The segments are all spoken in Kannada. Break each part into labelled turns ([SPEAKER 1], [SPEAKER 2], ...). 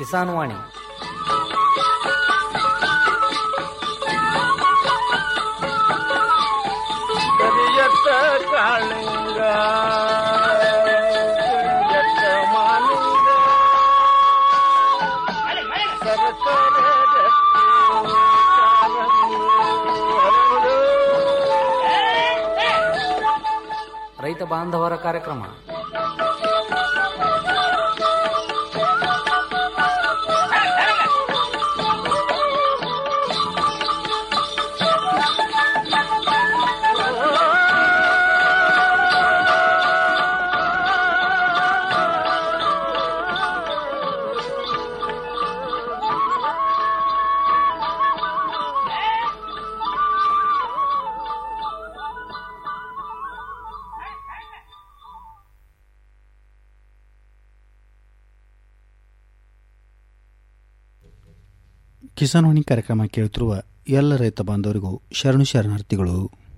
[SPEAKER 1] ಕಿಸಾನ್ ವಾಣಿ
[SPEAKER 2] ಕರಿಯತ್ತ ಕಾಳಿಂಗ ಕರಿಯತ್ತ ಮಾಲಿಂಗ ಸರಸರ ಗಟ್ಟಿ ಕಾಲಂಗಿ ಹರಡು.
[SPEAKER 1] ರೈತ ಬಾಂಧವರ ಕಾರ್ಯಕ್ರಮ
[SPEAKER 3] ಕಿಸಾನ್ ವಾಣಿ ಕಾರ್ಯಕ್ರಮ ಕೇಳುತ್ತಿರುವ ಎಲ್ಲ ರೈತ ಬಾಂಧವರಿಗೂ ಶರಣು ಶರಣಾರ್ಥಿಗಳು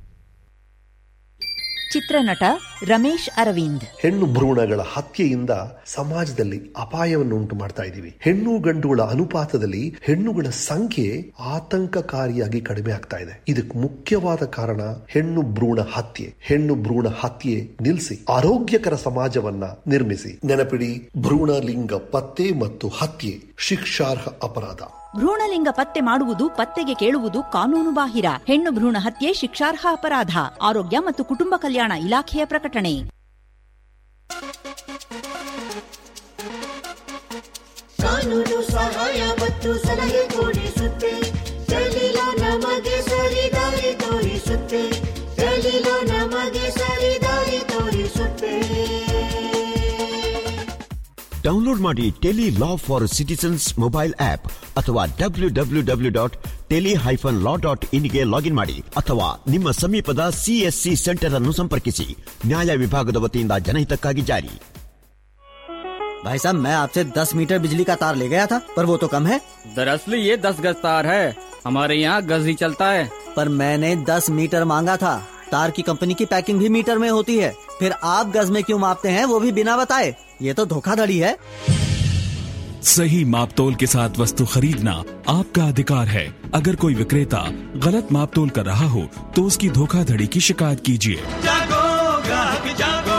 [SPEAKER 4] ಚಿತ್ರನಟ ರಮೇಶ್ ಅರವಿಂದ್
[SPEAKER 5] ಹೆಣ್ಣು ಭ್ರೂಣಗಳ ಹತ್ಯೆಯಿಂದ ಸಮಾಜದಲ್ಲಿ ಅಪಾಯವನ್ನು ಉಂಟು ಮಾಡ್ತಾ ಇದ್ದೀವಿ ಹೆಣ್ಣು ಗಂಡುಗಳ ಅನುಪಾತದಲ್ಲಿ ಹೆಣ್ಣುಗಳ ಸಂಖ್ಯೆ ಆತಂಕಕಾರಿಯಾಗಿ ಕಡಿಮೆ ಆಗ್ತಾ ಇದೆ ಇದಕ್ಕೆ ಮುಖ್ಯವಾದ ಕಾರಣ ಹೆಣ್ಣು ಭ್ರೂಣ ಹತ್ಯೆ ಹೆಣ್ಣು ಭ್ರೂಣ ಹತ್ಯೆ ನಿಲ್ಲಿಸಿ ಆರೋಗ್ಯಕರ ಸಮಾಜವನ್ನ ನಿರ್ಮಿಸಿ ನೆನಪಿಡಿ ಭ್ರೂಣ ಲಿಂಗ ಪತ್ತೆ ಮತ್ತು ಹತ್ಯೆ ಶಿಕ್ಷಾರ್ಹ ಅಪರಾಧ
[SPEAKER 4] ಭ್ರೂಣಲಿಂಗ ಪತ್ತೆ ಮಾಡುವುದು ಪತ್ತೆಗೆ ಕೇಳುವುದು ಕಾನೂನು ಬಾಹಿರ ಹೆಣ್ಣು ಭ್ರೂಣ ಹತ್ಯೆ ಶಿಕ್ಷಾರ್ಹ ಅಪರಾಧ ಆರೋಗ್ಯ ಮತ್ತು ಕುಟುಂಬ ಕಲ್ಯಾಣ ಇಲಾಖೆಯ ಪ್ರಕಟಣೆ
[SPEAKER 6] ಕಾನೂನು ಸಹಾಯ ಮತ್ತು ಸಲಹೆ ಕೊಡಿಸುತ್ತೆ ದಲಿಲ ನಮಗೆ ಸರಿದಾರಿ ತೋರಿಸುತ್ತೆ ದಲಿಲ ನಮಗೆ ಸರಿದಾರಿ ತೋರಿಸುತ್ತೆ
[SPEAKER 7] ಡೌನ್ಲೋಡ್ ಮಾಡಿ tele law for citizens mobile app ಅಥವಾ W W W dot tele hyphen law dot ಇನ್ಗೆ ಲಾಗಿನ್ ಮಾಡಿ ಅಥವಾ ನಿಮ್ಮ ಸಮೀಪದ ಸಿಎಸ್ಸಿ ಸೆಂಟರ್ ಅನ್ನು ಸಂಪರ್ಕಿಸಿ ನ್ಯಾಯ ವಿಭಾಗದ ವತಿಯಿಂದ ಜನಹಿತಕ್ಕಾಗಿ ಜಾರಿ
[SPEAKER 8] भाई साहब मैं आपसे 10 मीटर बिजली का तार ले गया था पर वो तो कम है
[SPEAKER 9] दरअसल ये दस गज तार है हमारे यहाँ गज ही चलता है
[SPEAKER 8] पर मैंने 10 मीटर मांगा था तार की कंपनी की पैकिंग भी मीटर में होती है फिर आप गज में क्यों मापते हैं वो भी बिना बताए ये तो धोखाधड़ी है
[SPEAKER 10] सही मापतोल के साथ वस्तु खरीदना आपका अधिकार है अगर कोई विक्रेता गलत मापतोल कर रहा हो तो उसकी धोखाधड़ी की शिकायत कीजिए
[SPEAKER 2] ಜಾಗೋ ಗ್ರಾಹಕ ಜಾಗೋ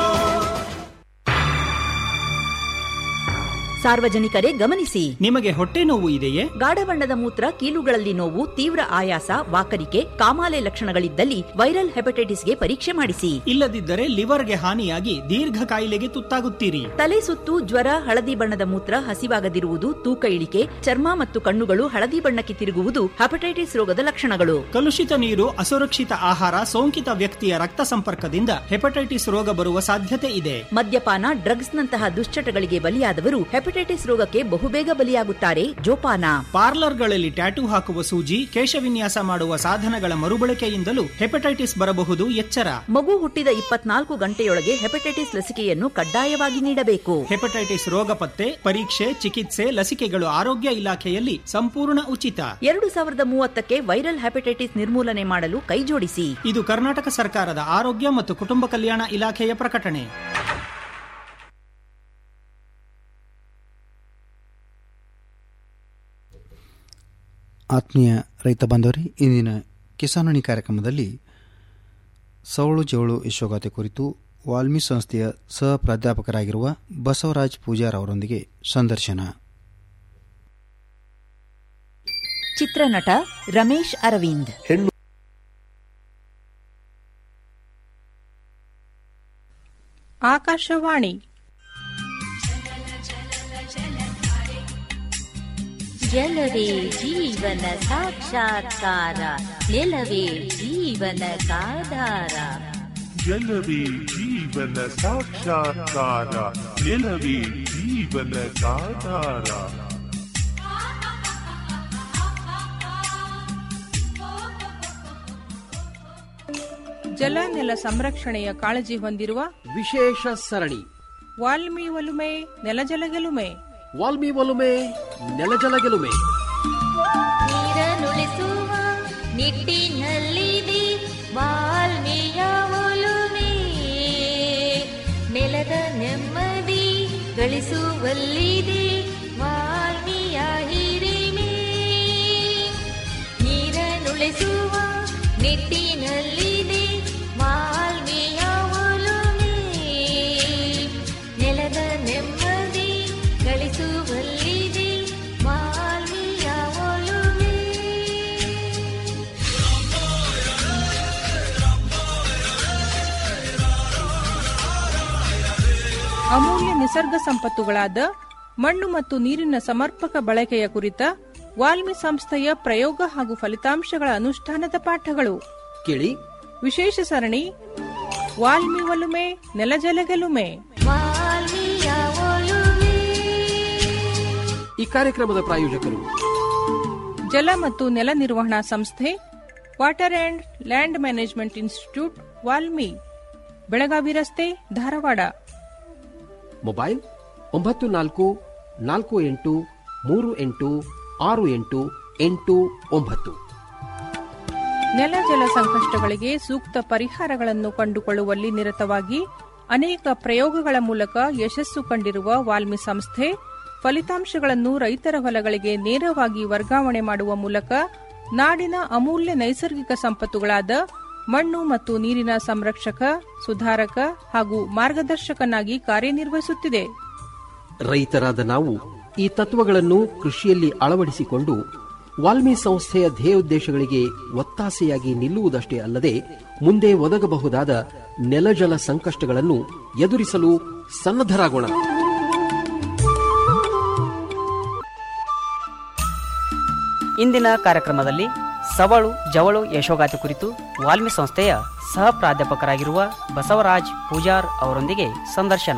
[SPEAKER 4] ಸಾರ್ವಜನಿಕರೇ ಗಮನಿಸಿ
[SPEAKER 11] ನಿಮಗೆ ಹೊಟ್ಟೆ ನೋವು ಇದೆಯೇ
[SPEAKER 4] ಗಾಢ ಬಣ್ಣದ ಮೂತ್ರ ಕೀಲುಗಳಲ್ಲಿ ನೋವು ತೀವ್ರ ಆಯಾಸ ವಾಕರಿಕೆ ಕಾಮಾಲೆ ಲಕ್ಷಣಗಳಿದ್ದಲ್ಲಿ ವೈರಲ್ ಹೆಪಟೈಟಿಸ್ಗೆ ಪರೀಕ್ಷೆ ಮಾಡಿಸಿ
[SPEAKER 11] ಇಲ್ಲದಿದ್ದರೆ ಲಿವರ್ಗೆ ಹಾನಿಯಾಗಿ ದೀರ್ಘ ಕಾಯಿಲೆಗೆ ತುತ್ತಾಗುತ್ತೀರಿ
[SPEAKER 4] ತಲೆ ಸುತ್ತು ಜ್ವರ ಹಳದಿ ಬಣ್ಣದ ಮೂತ್ರ ಹಸಿವಾಗದಿರುವುದು ತೂಕ ಇಳಿಕೆ ಚರ್ಮ ಮತ್ತು ಕಣ್ಣುಗಳು ಹಳದಿ ಬಣ್ಣಕ್ಕೆ ತಿರುಗುವುದು ಹೆಪಟೈಟಿಸ್ ರೋಗದ ಲಕ್ಷಣಗಳು
[SPEAKER 11] ಕಲುಷಿತ ನೀರು ಅಸುರಕ್ಷಿತ ಆಹಾರ ಸೋಂಕಿತ ವ್ಯಕ್ತಿಯ ರಕ್ತ ಸಂಪರ್ಕದಿಂದ ಹೆಪಟೈಟಿಸ್ ರೋಗ ಬರುವ ಸಾಧ್ಯತೆ ಇದೆ
[SPEAKER 4] ಮದ್ಯಪಾನ ಡ್ರಗ್ಸ್ ನಂತಹ ದುಶ್ಚಟಗಳಿಗೆ ಬಲಿಯಾದವರು ಹೆಪಟೈಟಿಸ್ ರೋಗಕ್ಕೆ ಬಹುಬೇಗ ಬಲಿಯಾಗುತ್ತಾರೆ ಜೋಪಾನ
[SPEAKER 11] ಪಾರ್ಲರ್ಗಳಲ್ಲಿ ಟ್ಯಾಟೂ ಹಾಕುವ ಸೂಜಿ ಕೇಶವಿನ್ಯಾಸ ಮಾಡುವ ಸಾಧನಗಳ ಮರುಬಳಕೆಯಿಂದಲೂ ಹೆಪಟೈಟಿಸ್ ಬರಬಹುದು ಎಚ್ಚರ
[SPEAKER 4] ಮಗು ಹುಟ್ಟಿದ ಇಪ್ಪತ್ನಾಲ್ಕು ಗಂಟೆಯೊಳಗೆ ಹೆಪಟೈಟಿಸ್ ಲಸಿಕೆಯನ್ನು ಕಡ್ಡಾಯವಾಗಿ ನೀಡಬೇಕು
[SPEAKER 11] ಹೆಪಟೈಟಿಸ್ ರೋಗ ಪತ್ತೆ ಪರೀಕ್ಷೆ ಚಿಕಿತ್ಸೆ ಲಸಿಕೆಗಳು ಆರೋಗ್ಯ ಇಲಾಖೆಯಲ್ಲಿ ಸಂಪೂರ್ಣ ಉಚಿತ
[SPEAKER 4] ಎರಡು ಸಾವಿರದ ಮೂವತ್ತಕ್ಕೆ ವೈರಲ್ ಹೆಪಟೈಟಿಸ್ ನಿರ್ಮೂಲನೆ ಮಾಡಲು ಕೈಜೋಡಿಸಿ
[SPEAKER 11] ಇದು ಕರ್ನಾಟಕ ಸರ್ಕಾರದ ಆರೋಗ್ಯ ಮತ್ತು ಕುಟುಂಬ ಕಲ್ಯಾಣ ಇಲಾಖೆಯ ಪ್ರಕಟಣೆ
[SPEAKER 3] ಆತ್ಮೀಯ ರೈತ ಬಾಂಧವರೇ ಇಂದಿನ ಕಿಸಾನಣಿ ಕಾರ್ಯಕ್ರಮದಲ್ಲಿ ಸವಳು ಜವಳು ಯಶೋಗಾಥೆ ಕುರಿತು ವಾಲ್ಮಿ ಸಂಸ್ಥೆಯ ಸಹ ಪ್ರಾಧ್ಯಾಪಕರಾಗಿರುವ ಬಸವರಾಜ್ ಪೂಜಾರ್ ಅವರೊಂದಿಗೆ ಸಂದರ್ಶನ
[SPEAKER 4] ಚಿತ್ರನಟ ರಮೇಶ್ ಅರವಿಂದ್
[SPEAKER 5] ಹೆಣ್ಣು
[SPEAKER 12] ಆಕಾಶವಾಣಿ
[SPEAKER 13] ಜಲವೇ ಜೀವನ ಸಾಕ್ಷಾತ್ಕಾರ ನೆಲವೇ ಜೀವನದಾಧಾರ
[SPEAKER 14] ಜಲವೇ ಜೀವನ ಸಾಕ್ಷಾತ್ಕಾರ ನೆಲವೇ ಜೀವನದಾಧಾರ
[SPEAKER 12] ಜಲ ನೆಲ ಸಂರಕ್ಷಣೆಯ ಕಾಳಜಿ ಹೊಂದಿರುವ
[SPEAKER 15] ವಿಶೇಷ ಸರಣಿ
[SPEAKER 12] ವಾಲ್ಮಿ ಒಲುಮೆ ನೆಲಜಲ ಗೆಲುಮೆ
[SPEAKER 15] ವಾಲ್ಮಿ ಒಲುಮೆ ನೆಲಜಲ ಗೆಲುಮೆ
[SPEAKER 13] ನೀರನ್ನುಳಿಸುವ ನಿಟ್ಟಿನಲ್ಲಿದೆ ವಾಲ್ಮೀಯ ಒಲುಮೆ ನೆಲದ ನೆಮ್ಮದಿ ಗಳಿಸುವಲ್ಲಿದೆ ವಾಲ್ಮೀಯ ಬೆಳೆಸುವ ನಿಟ್ಟಿನಲ್ಲಿದೆ ವಾಲ್ಮೀಯ ಒಲುಮೆ ನೆಲದ ನೆಮ್ಮದಿ ಗಳಿಸುವಲ್ಲಿದೆ ವಾಲ್ಮೀಯ ಒಲುಮೆ
[SPEAKER 12] ಅಮೂಲ್ಯ ನಿಸರ್ಗ ಸಂಪತ್ತುಗಳಾದ ಮಣ್ಣು ಮತ್ತು ನೀರಿನ ಸಮರ್ಪಕ ಬಳಕೆಯ ಕುರಿತ ವಾಲ್ಮಿ ಸಂಸ್ಥೆಯ ಪ್ರಯೋಗ ಹಾಗೂ ಫಲಿತಾಂಶಗಳ ಅನುಷ್ಠಾನದ ಪಾಠಗಳು
[SPEAKER 15] ಕೇಳಿ
[SPEAKER 12] ವಿಶೇಷ ಸರಣಿ ವಾಲ್ಮಿ ಒಲುಮೆ ನೆಲಜಲ ಗೆಲುಮೆ
[SPEAKER 13] ವಾಲ್ಮೀಯ ಒಲುಮೆ
[SPEAKER 15] ಈ ಕಾರ್ಯಕ್ರಮದ ಪ್ರಾಯೋಜಕರು
[SPEAKER 12] ಜಲ ಮತ್ತು ನೆಲ ನಿರ್ವಹಣಾ ಸಂಸ್ಥೆ water and land management institute WALMI Belagavi ರಸ್ತೆ ಧಾರವಾಡ
[SPEAKER 15] ಮೊಬೈಲ್ ಒಂಬತ್ತು ನಾಲ್ಕು ನಾಲ್ಕು ಎಂಟು ಮೂರು ಎಂಟು ಆರು ಎಂಟು ಎಂಟು ಒಂಬತ್ತು
[SPEAKER 12] ನೆಲ ಜಲ ಸಂಕಷ್ಟಗಳಿಗೆ ಸೂಕ್ತ ಪರಿಹಾರಗಳನ್ನು ಕಂಡುಕೊಳ್ಳುವಲ್ಲಿ ನಿರತವಾಗಿ ಅನೇಕ ಪ್ರಯೋಗಗಳ ಮೂಲಕ ಯಶಸ್ಸು ಕಂಡಿರುವ ವಾಲ್ಮಿ ಸಂಸ್ಥೆ ಫಲಿತಾಂಶಗಳನ್ನು ರೈತರ ಹೊಲಗಳಿಗೆ ನೇರವಾಗಿ ವರ್ಗಾವಣೆ ಮಾಡುವ ಮೂಲಕ ನಾಡಿನ ಅಮೂಲ್ಯ ನೈಸರ್ಗಿಕ ಸಂಪತ್ತುಗಳಾದ ಮಣ್ಣು ಮತ್ತು ನೀರಿನ ಸಂರಕ್ಷಕ ಸುಧಾರಕ ಹಾಗೂ ಮಾರ್ಗದರ್ಶಕನಾಗಿ ಕಾರ್ಯನಿರ್ವಹಿಸುತ್ತಿದೆ
[SPEAKER 15] ರೈತರಾದ ನಾವು ಈ ತತ್ವಗಳನ್ನು ಕೃಷಿಯಲ್ಲಿ ಅಳವಡಿಸಿಕೊಂಡು ವಾಲ್ಮಿ ಸಂಸ್ಥೆಯ ಧ್ಯೇಯೋದ್ದೇಶಗಳಿಗೆ ಒತ್ತಾಸೆಯಾಗಿ ನಿಲ್ಲುವುದಷ್ಟೇ ಅಲ್ಲದೆ ಮುಂದೆ ಒದಗಬಹುದಾದ ನೆಲಜಲ ಸಂಕಷ್ಟಗಳನ್ನು ಎದುರಿಸಲು ಸನ್ನದ್ಧರಾಗೋಣ
[SPEAKER 16] ಇಂದಿನ ಕಾರ್ಯಕ್ರಮದಲ್ಲಿ ಸವಳು ಜವಳು ಯಶೋಗಾತಿ ಕುರಿತು ವಾಲ್ಮಿ ಸಂಸ್ಥೆಯ ಸಹ ಪ್ರಾಧ್ಯಾಪಕರಾಗಿರುವ ಬಸವರಾಜ್ ಪೂಜಾರ್ ಅವರೊಂದಿಗೆ ಸಂದರ್ಶನ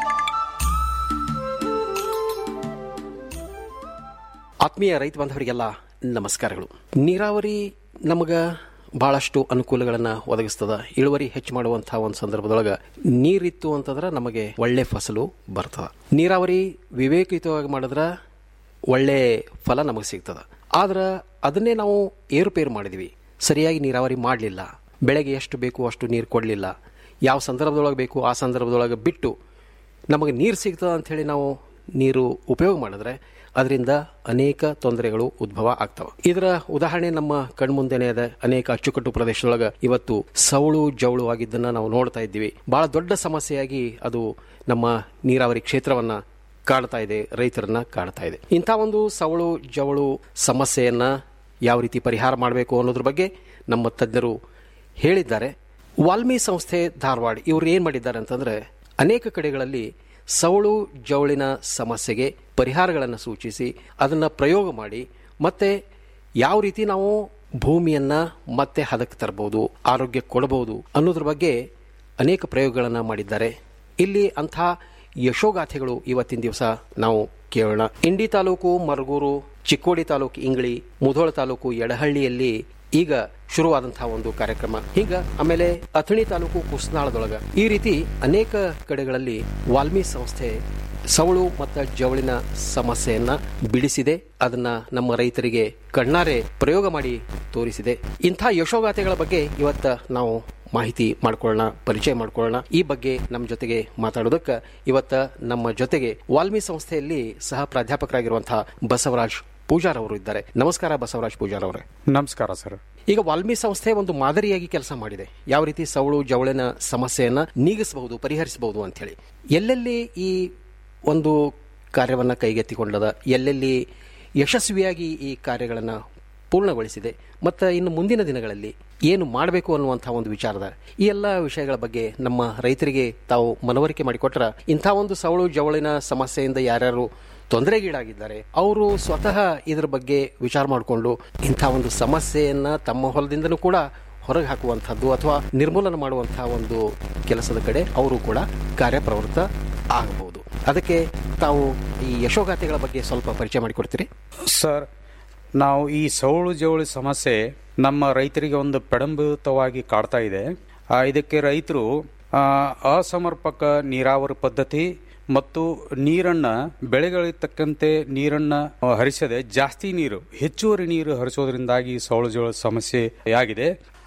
[SPEAKER 15] ಆತ್ಮೀಯ ರೈತ ಬಾಂಧವರಿಗೆಲ್ಲ ನಮಸ್ಕಾರಗಳು ನೀರಾವರಿ ನಮಗ ಬಹಳಷ್ಟು ಅನುಕೂಲಗಳನ್ನು ಒದಗಿಸ್ತದ ಇಳುವರಿ ಹೆಚ್ಚು ಮಾಡುವಂತಹ ಒಂದು ಸಂದರ್ಭದೊಳಗ ನೀರಿತ್ತು ಅಂತಂದ್ರೆ ನಮಗೆ ಒಳ್ಳೆ ಫಸಲು ಬರ್ತದ ನೀರಾವರಿ ವಿವೇಕಯುತವಾಗಿ ಮಾಡಿದ್ರೆ ಒಳ್ಳೆ ಫಲ ನಮಗೆ ಸಿಗ್ತದ ಆದ್ರೆ ಅದನ್ನೇ ನಾವು ಏರುಪೇರು ಮಾಡಿದ್ವಿ ಸರಿಯಾಗಿ ನೀರಾವರಿ ಮಾಡಲಿಲ್ಲ ಬೆಳೆಗೆ ಎಷ್ಟು ಬೇಕು ಅಷ್ಟು ನೀರು ಕೊಡಲಿಲ್ಲ ಯಾವ ಸಂದರ್ಭದೊಳಗೆ ಬೇಕು ಆ ಸಂದರ್ಭದೊಳಗೆ ಬಿಟ್ಟು ನಮಗೆ ನೀರು ಸಿಗ್ತದ ಅಂಥೇಳಿ ನಾವು ನೀರು ಉಪಯೋಗ ಮಾಡಿದ್ರೆ ಅದರಿಂದ ಅನೇಕ ತೊಂದರೆಗಳು ಉದ್ಭವ ಆಗ್ತವೆ ಇದರ ಉದಾಹರಣೆ ನಮ್ಮ ಕಣ್ಮುಂದೆನೆ ಅದ ಅನೇಕ ಅಚ್ಚುಕಟ್ಟು ಪ್ರದೇಶದೊಳಗೆ ಇವತ್ತು ಸವಳು ಜವಳು ಆಗಿದ್ದನ್ನ ನಾವು ನೋಡ್ತಾ ಇದ್ದೀವಿ ಬಹಳ ದೊಡ್ಡ ಸಮಸ್ಯೆಯಾಗಿ ಅದು ನಮ್ಮ ನೀರಾವರಿ ಕ್ಷೇತ್ರವನ್ನ ಕಾಡ್ತಾ ಇದೆ ರೈತರನ್ನ ಕಾಡ್ತಾ ಇದೆ ಇಂಥ ಒಂದು ಸವಳು ಜವಳು ಸಮಸ್ಯೆಯನ್ನ ಯಾವ ರೀತಿ ಪರಿಹಾರ ಮಾಡಬೇಕು ಅನ್ನೋದ್ರ ಬಗ್ಗೆ ನಮ್ಮ ತಜ್ಞರು ಹೇಳಿದ್ದಾರೆ ವಾಲ್ಮಿ ಸಂಸ್ಥೆ ಧಾರವಾಡ ಇವರು ಏನ್ ಮಾಡಿದ್ದಾರೆ ಅಂತಂದ್ರೆ ಅನೇಕ ಕಡೆಗಳಲ್ಲಿ ಸವಳು ಜವಳಿನ ಸಮಸ್ಯೆಗೆ ಪರಿಹಾರಗಳನ್ನು ಸೂಚಿಸಿ ಅದನ್ನ ಪ್ರಯೋಗ ಮಾಡಿ ಮತ್ತೆ ಯಾವ ರೀತಿ ನಾವು ಭೂಮಿಯನ್ನ ಮತ್ತೆ ಹದಕ್ಕೆ ತರಬಹುದು ಆರೋಗ್ಯ ಕೊಡಬಹುದು ಅನ್ನೋದ್ರ ಬಗ್ಗೆ ಅನೇಕ ಪ್ರಯೋಗಗಳನ್ನು ಮಾಡಿದ್ದಾರೆ ಇಲ್ಲಿ ಅಂಥ ಯಶೋಗಾಥೆಗಳು ಇವತ್ತಿನ ದಿವಸ ನಾವು ಕೇಳೋಣ ಇಂಡಿ ತಾಲೂಕು ಮರಗೂರು ಚಿಕ್ಕೋಡಿ ತಾಲೂಕು ಇಂಗ್ಳಿ ಮುಧೋಳ ತಾಲೂಕು ಎಡಹಳ್ಳಿಯಲ್ಲಿ ಈಗ ಶುರುವಾದಂತಹ ಒಂದು ಕಾರ್ಯಕ್ರಮ ಈಗ ಆಮೇಲೆ ಅಥಣಿ ತಾಲೂಕು ಕುಸ್ನಾಳದೊಳಗ ಈ ರೀತಿ ಅನೇಕ ಕಡೆಗಳಲ್ಲಿ ವಾಲ್ಮಿ ಸಂಸ್ಥೆ ಸವಳು ಮತ್ತು ಜವಳಿನ ಸಮಸ್ಯೆಯನ್ನ ಬಿಡಿಸಿದೆ ಅದನ್ನ ನಮ್ಮ ರೈತರಿಗೆ ಕಣ್ಣಾರೆ ಪ್ರಯೋಗ ಮಾಡಿ ತೋರಿಸಿದೆ ಇಂಥ ಯಶೋಗಾಥೆಗಳ ಬಗ್ಗೆ ಇವತ್ತ ನಾವು ಮಾಹಿತಿ ಮಾಡ್ಕೊಳ್ಳೋಣ ಪರಿಚಯ ಮಾಡ್ಕೊಳ್ಳೋಣ ಈ ಬಗ್ಗೆ ನಮ್ಮ ಜೊತೆಗೆ ಮಾತಾಡೋದಕ್ಕೆ ಇವತ್ತ ನಮ್ಮ ಜೊತೆಗೆ ವಾಲ್ಮಿ ಸಂಸ್ಥೆಯಲ್ಲಿ ಸಹ ಪ್ರಾಧ್ಯಾಪಕರಾಗಿರುವಂತಹ ಬಸವರಾಜ್ ಪೂಜಾರ್ ಅವರು ಇದ್ದಾರೆ ನಮಸ್ಕಾರ ಬಸವರಾಜ್ ಪೂಜಾರ್ ಅವರೇ
[SPEAKER 17] ನಮಸ್ಕಾರ ಸರ್
[SPEAKER 15] ಈಗ ವಾಲ್ಮಿ ಸಂಸ್ಥೆ ಒಂದು ಮಾದರಿಯಾಗಿ ಕೆಲಸ ಮಾಡಿದೆ ಯಾವ ರೀತಿ ಸವಳು ಜವಳಿನ ಸಮಸ್ಯೆಯನ್ನ ನೀಗಿಸಬಹುದು ಪರಿಹರಿಸಬಹುದು ಅಂತ ಹೇಳಿ ಎಲ್ಲೆಲ್ಲಿ ಈ ಒಂದು ಕಾರ್ಯವನ್ನ ಕೈಗೆತ್ತಿಕೊಂಡದ ಎಲ್ಲೆಲ್ಲಿ ಯಶಸ್ವಿಯಾಗಿ ಈ ಕಾರ್ಯಗಳನ್ನು ಪೂರ್ಣಗೊಳಿಸಿದೆ ಮತ್ತು ಇನ್ನು ಮುಂದಿನ ದಿನಗಳಲ್ಲಿ ಏನು ಮಾಡಬೇಕು ಅನ್ನುವಂತಹ ಒಂದು ವಿಚಾರದ ಈ ಎಲ್ಲ ವಿಷಯಗಳ ಬಗ್ಗೆ ನಮ್ಮ ರೈತರಿಗೆ ತಾವು ಮನವರಿಕೆ ಮಾಡಿಕೊಟ್ರ ಇಂಥ ಒಂದು ಸವಳು ಜವಳಿನ ಸಮಸ್ಯೆಯಿಂದ ಯಾರ್ಯಾರು ತೊಂದರೆಗೀಡಾಗಿದ್ದಾರೆ ಅವರು ಸ್ವತಃ ಇದರ ಬಗ್ಗೆ ವಿಚಾರ ಮಾಡಿಕೊಂಡು ಇಂಥ ಒಂದು ಸಮಸ್ಯೆಯನ್ನ ತಮ್ಮ ಹೊಲದಿಂದನೂ ಕೂಡ ಹೊರಗೆ ಹಾಕುವಂಥದ್ದು ಅಥವಾ ನಿರ್ಮೂಲನೆ ಮಾಡುವಂತಹ ಒಂದು ಕೆಲಸದ ಕಡೆ ಅವರು ಕೂಡ ಕಾರ್ಯಪ್ರವೃತ್ತ ಆಗಬಹುದು ಅದಕ್ಕೆ ತಾವು ಈ ಯಶೋಗಾಥೆಗಳ ಬಗ್ಗೆ ಸ್ವಲ್ಪ ಪರಿಚಯ ಮಾಡಿಕೊಡ್ತೀರಿ
[SPEAKER 17] ಸರ್ ನಾವು ಈ ಸೌಳು ಜವಳಿ ಸಮಸ್ಯೆ ನಮ್ಮ ರೈತರಿಗೆ ಒಂದು ಪ್ರಡಂಬಿತವಾಗಿ ಕಾಡ್ತಾ ಇದೆ ಆ, ಇದಕ್ಕೆ ರೈತರು ಆ, ಅಸಮರ್ಪಕ ನೀರಾವರಿ ಪದ್ಧತಿ ಮತ್ತು ನೀರನ್ನ ಬೆಳೆಗಳಿಗೆ ತಕ್ಕಂತೆ ನೀರನ್ನ ಹರಿಸದೆ ಜಾಸ್ತಿ ನೀರು ಹೆಚ್ಚುವರಿ ನೀರು ಹರಿಸೋದ್ರಿಂದಾಗಿ ಸೌಳು ಜವಳ ಸಮಸ್ಯೆ ಆಗಿದೆ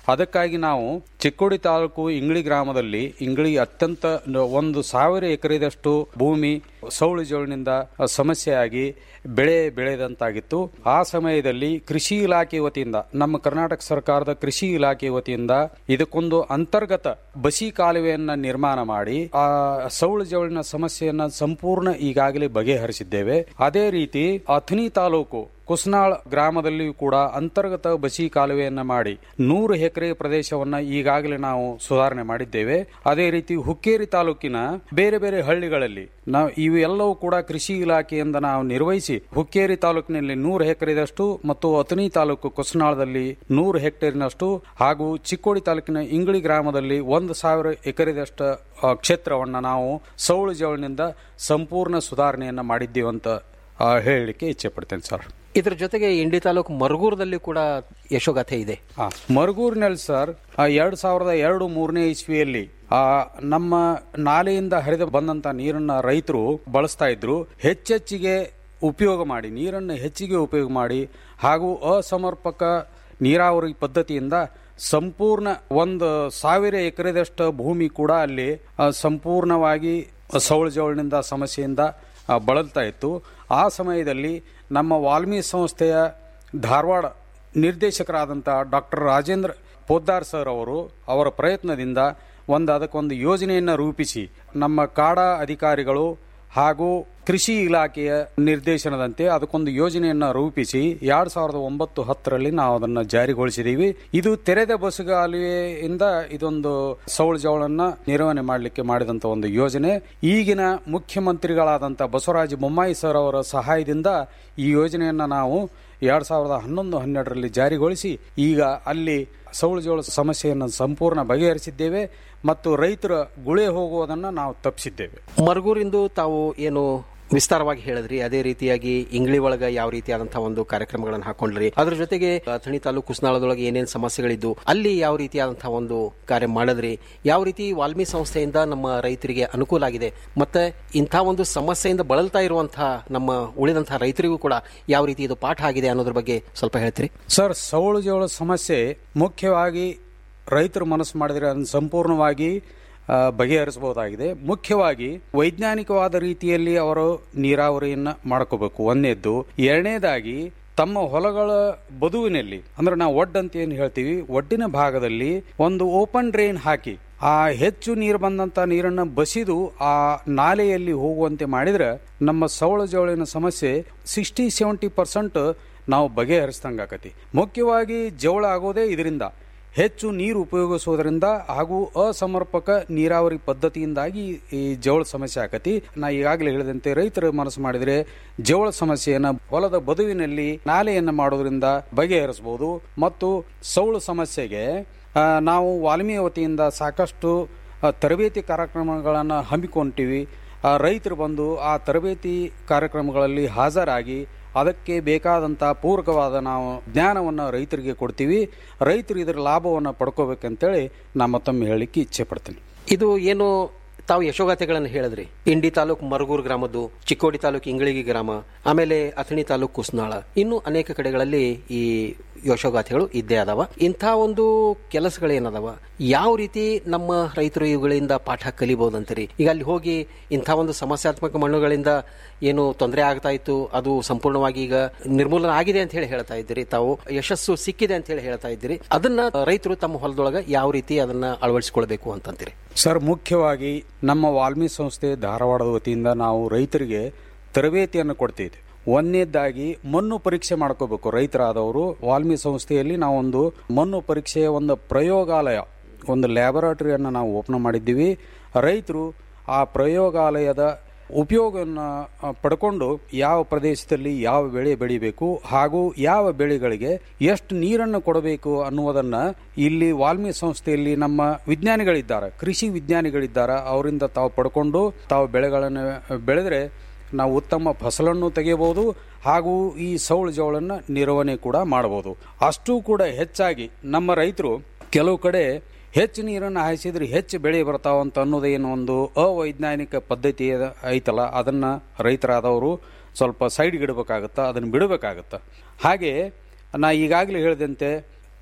[SPEAKER 17] ಅದಕ್ಕಾಗಿ ನಾವು ಚಿಕ್ಕೋಡಿ ತಾಲೂಕು ಇಂಗ್ಳಿ ಗ್ರಾಮದಲ್ಲಿ ಇಂಗ್ಳಿ ಅತ್ಯಂತ ನ- ಒಂದು ಸಾವಿರ ಎಕರೆದಷ್ಟು ಭೂಮಿ ಸೌಳು ಜೋಳಿನಿಂದ ಸಮಸ್ಯೆಯಾಗಿ ಬೆಳೆ ಬೆಳೆದಂತಾಗಿತ್ತು ಆ ಸಮಯದಲ್ಲಿ ಕೃಷಿ ಇಲಾಖೆ ವತಿಯಿಂದ ನಮ್ಮ ಕರ್ನಾಟಕ ಸರ್ಕಾರದ ಕೃಷಿ ಇಲಾಖೆ ವತಿಯಿಂದ ಇದಕ್ಕೊಂದು ಅಂತರ್ಗತ ಬಸಿ ಕಾಲುವೆಯನ್ನ ನಿರ್ಮಾಣ ಮಾಡಿ ಆ ಸೌಳು ಜವಳಿನ ಸಮಸ್ಯೆಯನ್ನ ಸಂಪೂರ್ಣ ಈಗಾಗಲೇ ಬಗೆಹರಿಸಿದ್ದೇವೆ ಅದೇ ರೀತಿ ಅಥಣಿ ತಾಲೂಕು ಕುಸ್ನಾಳ್ ಗ್ರಾಮದಲ್ಲಿಯೂ ಕೂಡ ಅಂತರ್ಗತ ಬಸಿ ಕಾಲುವೆಯನ್ನ ಮಾಡಿ ನೂರು ಎಕರೆ ಪ್ರದೇಶವನ್ನ ಈಗಾಗಲೇ ನಾವು ಸುಧಾರಣೆ ಮಾಡಿದ್ದೇವೆ ಅದೇ ರೀತಿ ಹುಕ್ಕೇರಿ ತಾಲೂಕಿನ ಬೇರೆ ಬೇರೆ ಹಳ್ಳಿಗಳಲ್ಲಿ ನಾವು ಇವೆಲ್ಲವೂ ಕೂಡ ಕೃಷಿ ಇಲಾಖೆಯಿಂದ ನಾವು ನಿರ್ವಹಿಸಿ ಹುಕ್ಕೇರಿ ತಾಲೂಕಿನಲ್ಲಿ ನೂರು ಎಕರೆದಷ್ಟು ಮತ್ತು ಅಥಣಿ ತಾಲೂಕು ಕುಸ್ನಾಳದಲ್ಲಿ ನೂರು ಹೆಕ್ಟೇರಿನಷ್ಟು ಹಾಗೂ ಚಿಕ್ಕೋಡಿ ತಾಲೂಕಿನ ಇಂಗಳಿ ಗ್ರಾಮದಲ್ಲಿ ಒಂದು ಸಾವಿರ ಎಕರೆದಷ್ಟು ಆ, ಕ್ಷೇತ್ರವನ್ನ ನಾವು ಸೌಳು ಜವಳಿನಿಂದ ಸಂಪೂರ್ಣ ಸುಧಾರಣೆಯನ್ನ ಮಾಡಿದ್ದೀವಿ ಅಂತ ಆ, ಹೇಳಲಿಕ್ಕೆ ಇಚ್ಛೆ ಪಡ್ತೇನೆ ಸರ್
[SPEAKER 15] ಇದರ ಜೊತೆಗೆ ಇಂಡಿ ತಾಲೂಕು ಮರಗೂರದಲ್ಲಿ ಕೂಡ ಯಶೋಗಾಥೆ ಇದೆ
[SPEAKER 17] ಆ, ಮರುಗೂರಿನಲ್ಲಿ ಸರ್ ಆ, ಎರಡ್ ಸಾವಿರದ ಎರಡು ಮೂರನೇ ಇಸ್ವಿಯಲ್ಲಿ ಆ ನಮ್ಮ ನಾಲೆಯಿಂದ ಹರಿದು ಬಂದಂತ ನೀರನ್ನ ರೈತರು ಬಳಸ್ತಾ ಇದ್ರು ಹೆಚ್ಚೆಚ್ಚಿಗೆ ಉಪಯೋಗ ಮಾಡಿ ನೀರನ್ನು ಹೆಚ್ಚಿಗೆ ಉಪಯೋಗ ಮಾಡಿ ಹಾಗೂ ಅಸಮರ್ಪಕ ನೀರಾವರಿ ಪದ್ಧತಿಯಿಂದ ಸಂಪೂರ್ಣ ಒಂದು ಸಾವಿರ ಎಕರೆದಷ್ಟು ಭೂಮಿ ಕೂಡ ಅಲ್ಲಿ ಆ, ಸಂಪೂರ್ಣವಾಗಿ ಸೌಳು ಜವಳಿನಿಂದ ಸಮಸ್ಯೆಯಿಂದ ಆ, ಬಳಲ್ತಾ ಇತ್ತು ಆ ಸಮಯದಲ್ಲಿ ನಮ್ಮ ವಾಲ್ಮೀಕಿ ಸಂಸ್ಥೆಯ ಧಾರವಾಡ ನಿರ್ದೇಶಕರಾದಂಥ ಡಾಕ್ಟರ್ ರಾಜೇಂದ್ರ ಪೋದ್ದಾರ್ ಸರ್ ಅವರು ಅವರ ಪ್ರಯತ್ನದಿಂದ ಒಂದು ಅದಕ್ಕೊಂದು ಯೋಜನೆಯನ್ನು ರೂಪಿಸಿ ನಮ್ಮ ಕಾಡಾ ಅಧಿಕಾರಿಗಳು ಹಾಗೂ ಕೃಷಿ ಇಲಾಖೆಯ ನಿರ್ದೇಶನದಂತೆ ಅದಕ್ಕೊಂದು ಯೋಜನೆಯನ್ನು ರೂಪಿಸಿ ಎರಡ್ ಸಾವಿರದ ಒಂಬತ್ತು ಹತ್ತರಲ್ಲಿ ನಾವು ಅದನ್ನು ಜಾರಿಗೊಳಿಸಿದೀವಿ ಇದು ತೆರೆದ ಬಸ್ಗಾಲುವೆಯಿಂದ ಇದೊಂದು ಸೌಳು ಜವಳನ್ನ ನಿರ್ವಹಣೆ ಮಾಡಲಿಕ್ಕೆ ಮಾಡಿದಂತ ಒಂದು ಯೋಜನೆ ಈಗಿನ ಮುಖ್ಯಮಂತ್ರಿಗಳಾದಂಥ ಬಸವರಾಜ ಬೊಮ್ಮಾಯಿ ಸರ್ ಅವರ ಸಹಾಯದಿಂದ ಈ ಯೋಜನೆಯನ್ನ ನಾವು ಎರಡ್ ಸಾವಿರದ ಹನ್ನೊಂದು ಹನ್ನೆರಡರಲ್ಲಿ ಜಾರಿಗೊಳಿಸಿ ಈಗ ಅಲ್ಲಿ ಸೌಳು ಜೋಳ ಸಮಸ್ಯೆಯನ್ನು ಸಂಪೂರ್ಣ ಬಗೆಹರಿಸಿದ್ದೇವೆ ಮತ್ತು ರೈತರ ಗುಳೆ ಹೋಗುವುದನ್ನು ನಾವು ತಪ್ಪಿಸಿದ್ದೇವೆ
[SPEAKER 15] ಮರಗೂರಿಂದು ತಾವು ಏನು ವಿಸ್ತಾರವಾಗಿ ಹೇಳಿದ್ರಿ ಅದೇ ರೀತಿಯಾಗಿ ಇಂಗ್ಳಿ ಒಳಗ ಯಾವ ರೀತಿಯಾದಂತಹ ಒಂದು ಕಾರ್ಯಕ್ರಮಗಳನ್ನು ಹಾಕೊಂಡ್ರಿ ಅದ್ರ ಜೊತೆಗೆ ಅಥಣಿ ತಾಲೂಕು ಕುಸ್ನಾಳದೊಳಗೆ ಏನೇನು ಸಮಸ್ಯೆಗಳಿದ್ದು ಅಲ್ಲಿ ಯಾವ ರೀತಿಯಾದಂತಹ ಒಂದು ಕಾರ್ಯ ಮಾಡಿದ್ರಿ ಯಾವ ರೀತಿ ವಾಲ್ಮಿ ಸಂಸ್ಥೆಯಿಂದ ನಮ್ಮ ರೈತರಿಗೆ ಅನುಕೂಲ ಆಗಿದೆ ಮತ್ತೆ ಇಂಥ ಒಂದು ಸಮಸ್ಯೆಯಿಂದ ಬಳಲ್ತಾ ಇರುವಂತಹ ನಮ್ಮ ಉಳಿದಂತಹ ರೈತರಿಗೂ ಕೂಡ ಯಾವ ರೀತಿ ಇದು ಪಾಠ ಆಗಿದೆ ಅನ್ನೋದ್ರ ಬಗ್ಗೆ ಸ್ವಲ್ಪ ಹೇಳ್ತೀರಿ
[SPEAKER 17] ಸರ್ ಸೌಳು ಜೋಳ ಸಮಸ್ಯೆ ಮುಖ್ಯವಾಗಿ ರೈತರು ಮನಸ್ಸು ಮಾಡಿದರೆ ಅದನ್ನು ಸಂಪೂರ್ಣವಾಗಿ ಆ, ಬಗೆಹರಿಸಬಹುದಾಗಿದೆ ಮುಖ್ಯವಾಗಿ ವೈಜ್ಞಾನಿಕವಾದ ರೀತಿಯಲ್ಲಿ ಅವರು ನೀರಾವರಿಯನ್ನ ಮಾಡ್ಕೋಬೇಕು ಒಂದನೇದ್ದು ಎರಡನೇದಾಗಿ ತಮ್ಮ ಹೊಲಗಳ ಬದುವಿನಲ್ಲಿ ಅಂದ್ರೆ ನಾವು ಒಡ್ ಅಂತ ಏನು ಹೇಳ್ತೀವಿ ಒಡ್ಡಿನ ಭಾಗದಲ್ಲಿ ಒಂದು ಓಪನ್ ಡ್ರೈನ್ ಹಾಕಿ ಆ ಹೆಚ್ಚು ನೀರು ಬಂದಂತ ನೀರನ್ನ ಬಸಿದು ಆ ನಾಲೆಯಲ್ಲಿ ಹೋಗುವಂತೆ ಮಾಡಿದ್ರೆ ನಮ್ಮ ಸೌಳ ಜವಳಿನ ಸಮಸ್ಯೆ ಸಿಕ್ಸ್ಟಿ ಸೆವೆಂಟಿ ಪರ್ಸೆಂಟ್ ನಾವು ಬಗೆಹರಿಸ್ದಂಗಾಕತಿ ಮುಖ್ಯವಾಗಿ ಜವಳ ಆಗೋದೇ ಇದರಿಂದ ಹೆಚ್ಚು ನೀರು ಉಪಯೋಗಿಸುವುದರಿಂದ ಹಾಗೂ ಅಸಮರ್ಪಕ ನೀರಾವರಿ ಪದ್ಧತಿಯಿಂದಾಗಿ ಈ ಜವಳ ಸಮಸ್ಯೆ ಆಕತಿ ನಾ ಈಗಾಗಲೇ ಹೇಳಿದಂತೆ ರೈತರು ಮನಸ್ಸು ಮಾಡಿದರೆ ಜವಳ ಸಮಸ್ಯೆಯನ್ನ ಹೊಲದ ಬದುವಿನಲ್ಲಿ ನಾಲೆಯನ್ನ ಮಾಡೋದ್ರಿಂದ ಬಗೆಹರಿಸಬಹುದು ಮತ್ತು ಸೌಳು ಸಮಸ್ಯೆಗೆ ಆ, ನಾವು ವಾಲ್ಮೀಕಿ ವತಿಯಿಂದ ಸಾಕಷ್ಟು ಆ, ತರಬೇತಿ ಕಾರ್ಯಕ್ರಮಗಳನ್ನು ಹಮ್ಮಿಕೊಂಡಿವಿ ಆ, ರೈತರು ಬಂದು ಆ ತರಬೇತಿ ಕಾರ್ಯಕ್ರಮಗಳಲ್ಲಿ ಹಾಜರಾಗಿ ಅದಕ್ಕೆ ಬೇಕಾದಂಥ ಪೂರಕವಾದ ನಾವು ಜ್ಞಾನವನ್ನು ರೈತರಿಗೆ ಕೊಡ್ತೀವಿ ರೈತರು ಇದರ ಲಾಭವನ್ನು ಪಡ್ಕೋಬೇಕಂತೇಳಿ ನಾ ಮತ್ತೊಮ್ಮೆ ಹೇಳಲಿಕ್ಕೆ ಇಚ್ಛೆ ಪಡ್ತೀನಿ
[SPEAKER 15] ಇದು ಏನು ತಾವು ಯಶೋಗಾಥೆಗಳನ್ನು ಹೇಳಿದ್ರಿ ಇಂಡಿ ತಾಲೂಕು ಮರಗೂರು ಗ್ರಾಮದ್ದು ಚಿಕ್ಕೋಡಿ ತಾಲೂಕು ಇಂಗಳಿಗಿ ಗ್ರಾಮ ಆಮೇಲೆ ಅಥಣಿ ತಾಲೂಕು ಕುಸ್ನಾಳ ಇನ್ನು ಅನೇಕ ಕಡೆಗಳಲ್ಲಿ ಈ ಯಶೋಗಾಥೆಗಳು ಇದ್ದೇ ಅದಾವ ಇಂಥ ಒಂದು ಕೆಲಸಗಳೇನದಾವ ಯಾವ ರೀತಿ ನಮ್ಮ ರೈತರು ಇವುಗಳಿಂದ ಪಾಠ ಕಲಿಬಹುದಂತೀರಿ ಈಗ ಅಲ್ಲಿ ಹೋಗಿ ಇಂಥ ಒಂದು ಸಮಸ್ಯಾತ್ಮಕ ಮಣ್ಣುಗಳಿಂದ ಏನು ತೊಂದರೆ ಆಗ್ತಾ ಇತ್ತು ಅದು ಸಂಪೂರ್ಣವಾಗಿ ಈಗ ನಿರ್ಮೂಲನ ಆಗಿದೆ ಅಂತ ಹೇಳಿ ಹೇಳ್ತಾ ಇದ್ದೀರಿ ತಾವು ಯಶಸ್ಸು ಸಿಕ್ಕಿದೆ ಅಂತ ಹೇಳಿ ಹೇಳ್ತಾ ಇದ್ದೀರಿ ಅದನ್ನ ರೈತರು ತಮ್ಮ ಹೊಲದೊಳಗ ಯಾವ ರೀತಿ ಅದನ್ನ ಅಳವಡಿಸಿಕೊಳ್ಬೇಕು ಅಂತಂತೀರಿ
[SPEAKER 17] ಸರ್ ಮುಖ್ಯವಾಗಿ ನಮ್ಮ ವಾಲ್ಮೀಕಿ ಸಂಸ್ಥೆ ಧಾರವಾಡದ ವತಿಯಿಂದ ನಾವು ರೈತರಿಗೆ ತರಬೇತಿಯನ್ನು ಕೊಡ್ತಿದ್ವಿ ಒಂದನೇದಾಗಿ ಮಣ್ಣು ಪರೀಕ್ಷೆ ಮಾಡ್ಕೋಬೇಕು ರೈತರಾದವರು ವಾಲ್ಮೀಕಿ ಸಂಸ್ಥೆಯಲ್ಲಿ ನಾವೊಂದು ಮಣ್ಣು ಪರೀಕ್ಷೆಯ ಒಂದು ಪ್ರಯೋಗಾಲಯ ಒಂದು ಲ್ಯಾಬೊರೇಟರಿಯನ್ನು ನಾವು ಓಪನ್ ಮಾಡಿದ್ದೀವಿ ರೈತರು ಆ ಪ್ರಯೋಗಾಲಯದ ಉಪಯೋಗವನ್ನು ಆ, ಪಡ್ಕೊಂಡು ಯಾವ ಪ್ರದೇಶದಲ್ಲಿ ಯಾವ ಬೆಳೆ ಬೆಳಿಬೇಕು ಹಾಗೂ ಯಾವ ಬೆಳೆಗಳಿಗೆ ಎಷ್ಟು ನೀರನ್ನು ಕೊಡಬೇಕು ಅನ್ನುವುದನ್ನ ಇಲ್ಲಿ ವಾಲ್ಮೀಕಿ ಸಂಸ್ಥೆಯಲ್ಲಿ ನಮ್ಮ ವಿಜ್ಞಾನಿಗಳಿದ್ದಾರೆ ಕೃಷಿ ವಿಜ್ಞಾನಿಗಳಿದ್ದಾರೆ ಅವರಿಂದ ತಾವು ಪಡ್ಕೊಂಡು ತಾವು ಬೆಳೆಗಳನ್ನು ಬೆಳೆದ್ರೆ ನಾವು ಉತ್ತಮ ಫಸಲನ್ನು ತೆಗೆಯಬಹುದು ಹಾಗೂ ಈ ಸೌಳು ಜವಳನ್ನು ನಿರ್ವಹಣೆ ಕೂಡ ಮಾಡಬಹುದು ಅಷ್ಟೂ ಕೂಡ ಹೆಚ್ಚಾಗಿ ನಮ್ಮ ರೈತರು ಕೆಲವು ಕಡೆ ಹೆಚ್ಚು ನೀರನ್ನು ಹಾಯಿಸಿದ್ರೆ ಹೆಚ್ಚು ಬೆಳೆ ಬರ್ತಾವಂತ ಅನ್ನೋದೇನು ಒಂದು ಅವೈಜ್ಞಾನಿಕ ಪದ್ಧತಿ ಅದ- ಐತಲ್ಲ ಅದನ್ನ ರೈತರಾದವರು ಸ್ವಲ್ಪ ಸೈಡ್ಗೆ ಇಡಬೇಕಾಗತ್ತ ಅದನ್ನು ಬಿಡಬೇಕಾಗತ್ತ ಹಾಗೆ ನಾ ಈಗಾಗಲೇ ಹೇಳಿದಂತೆ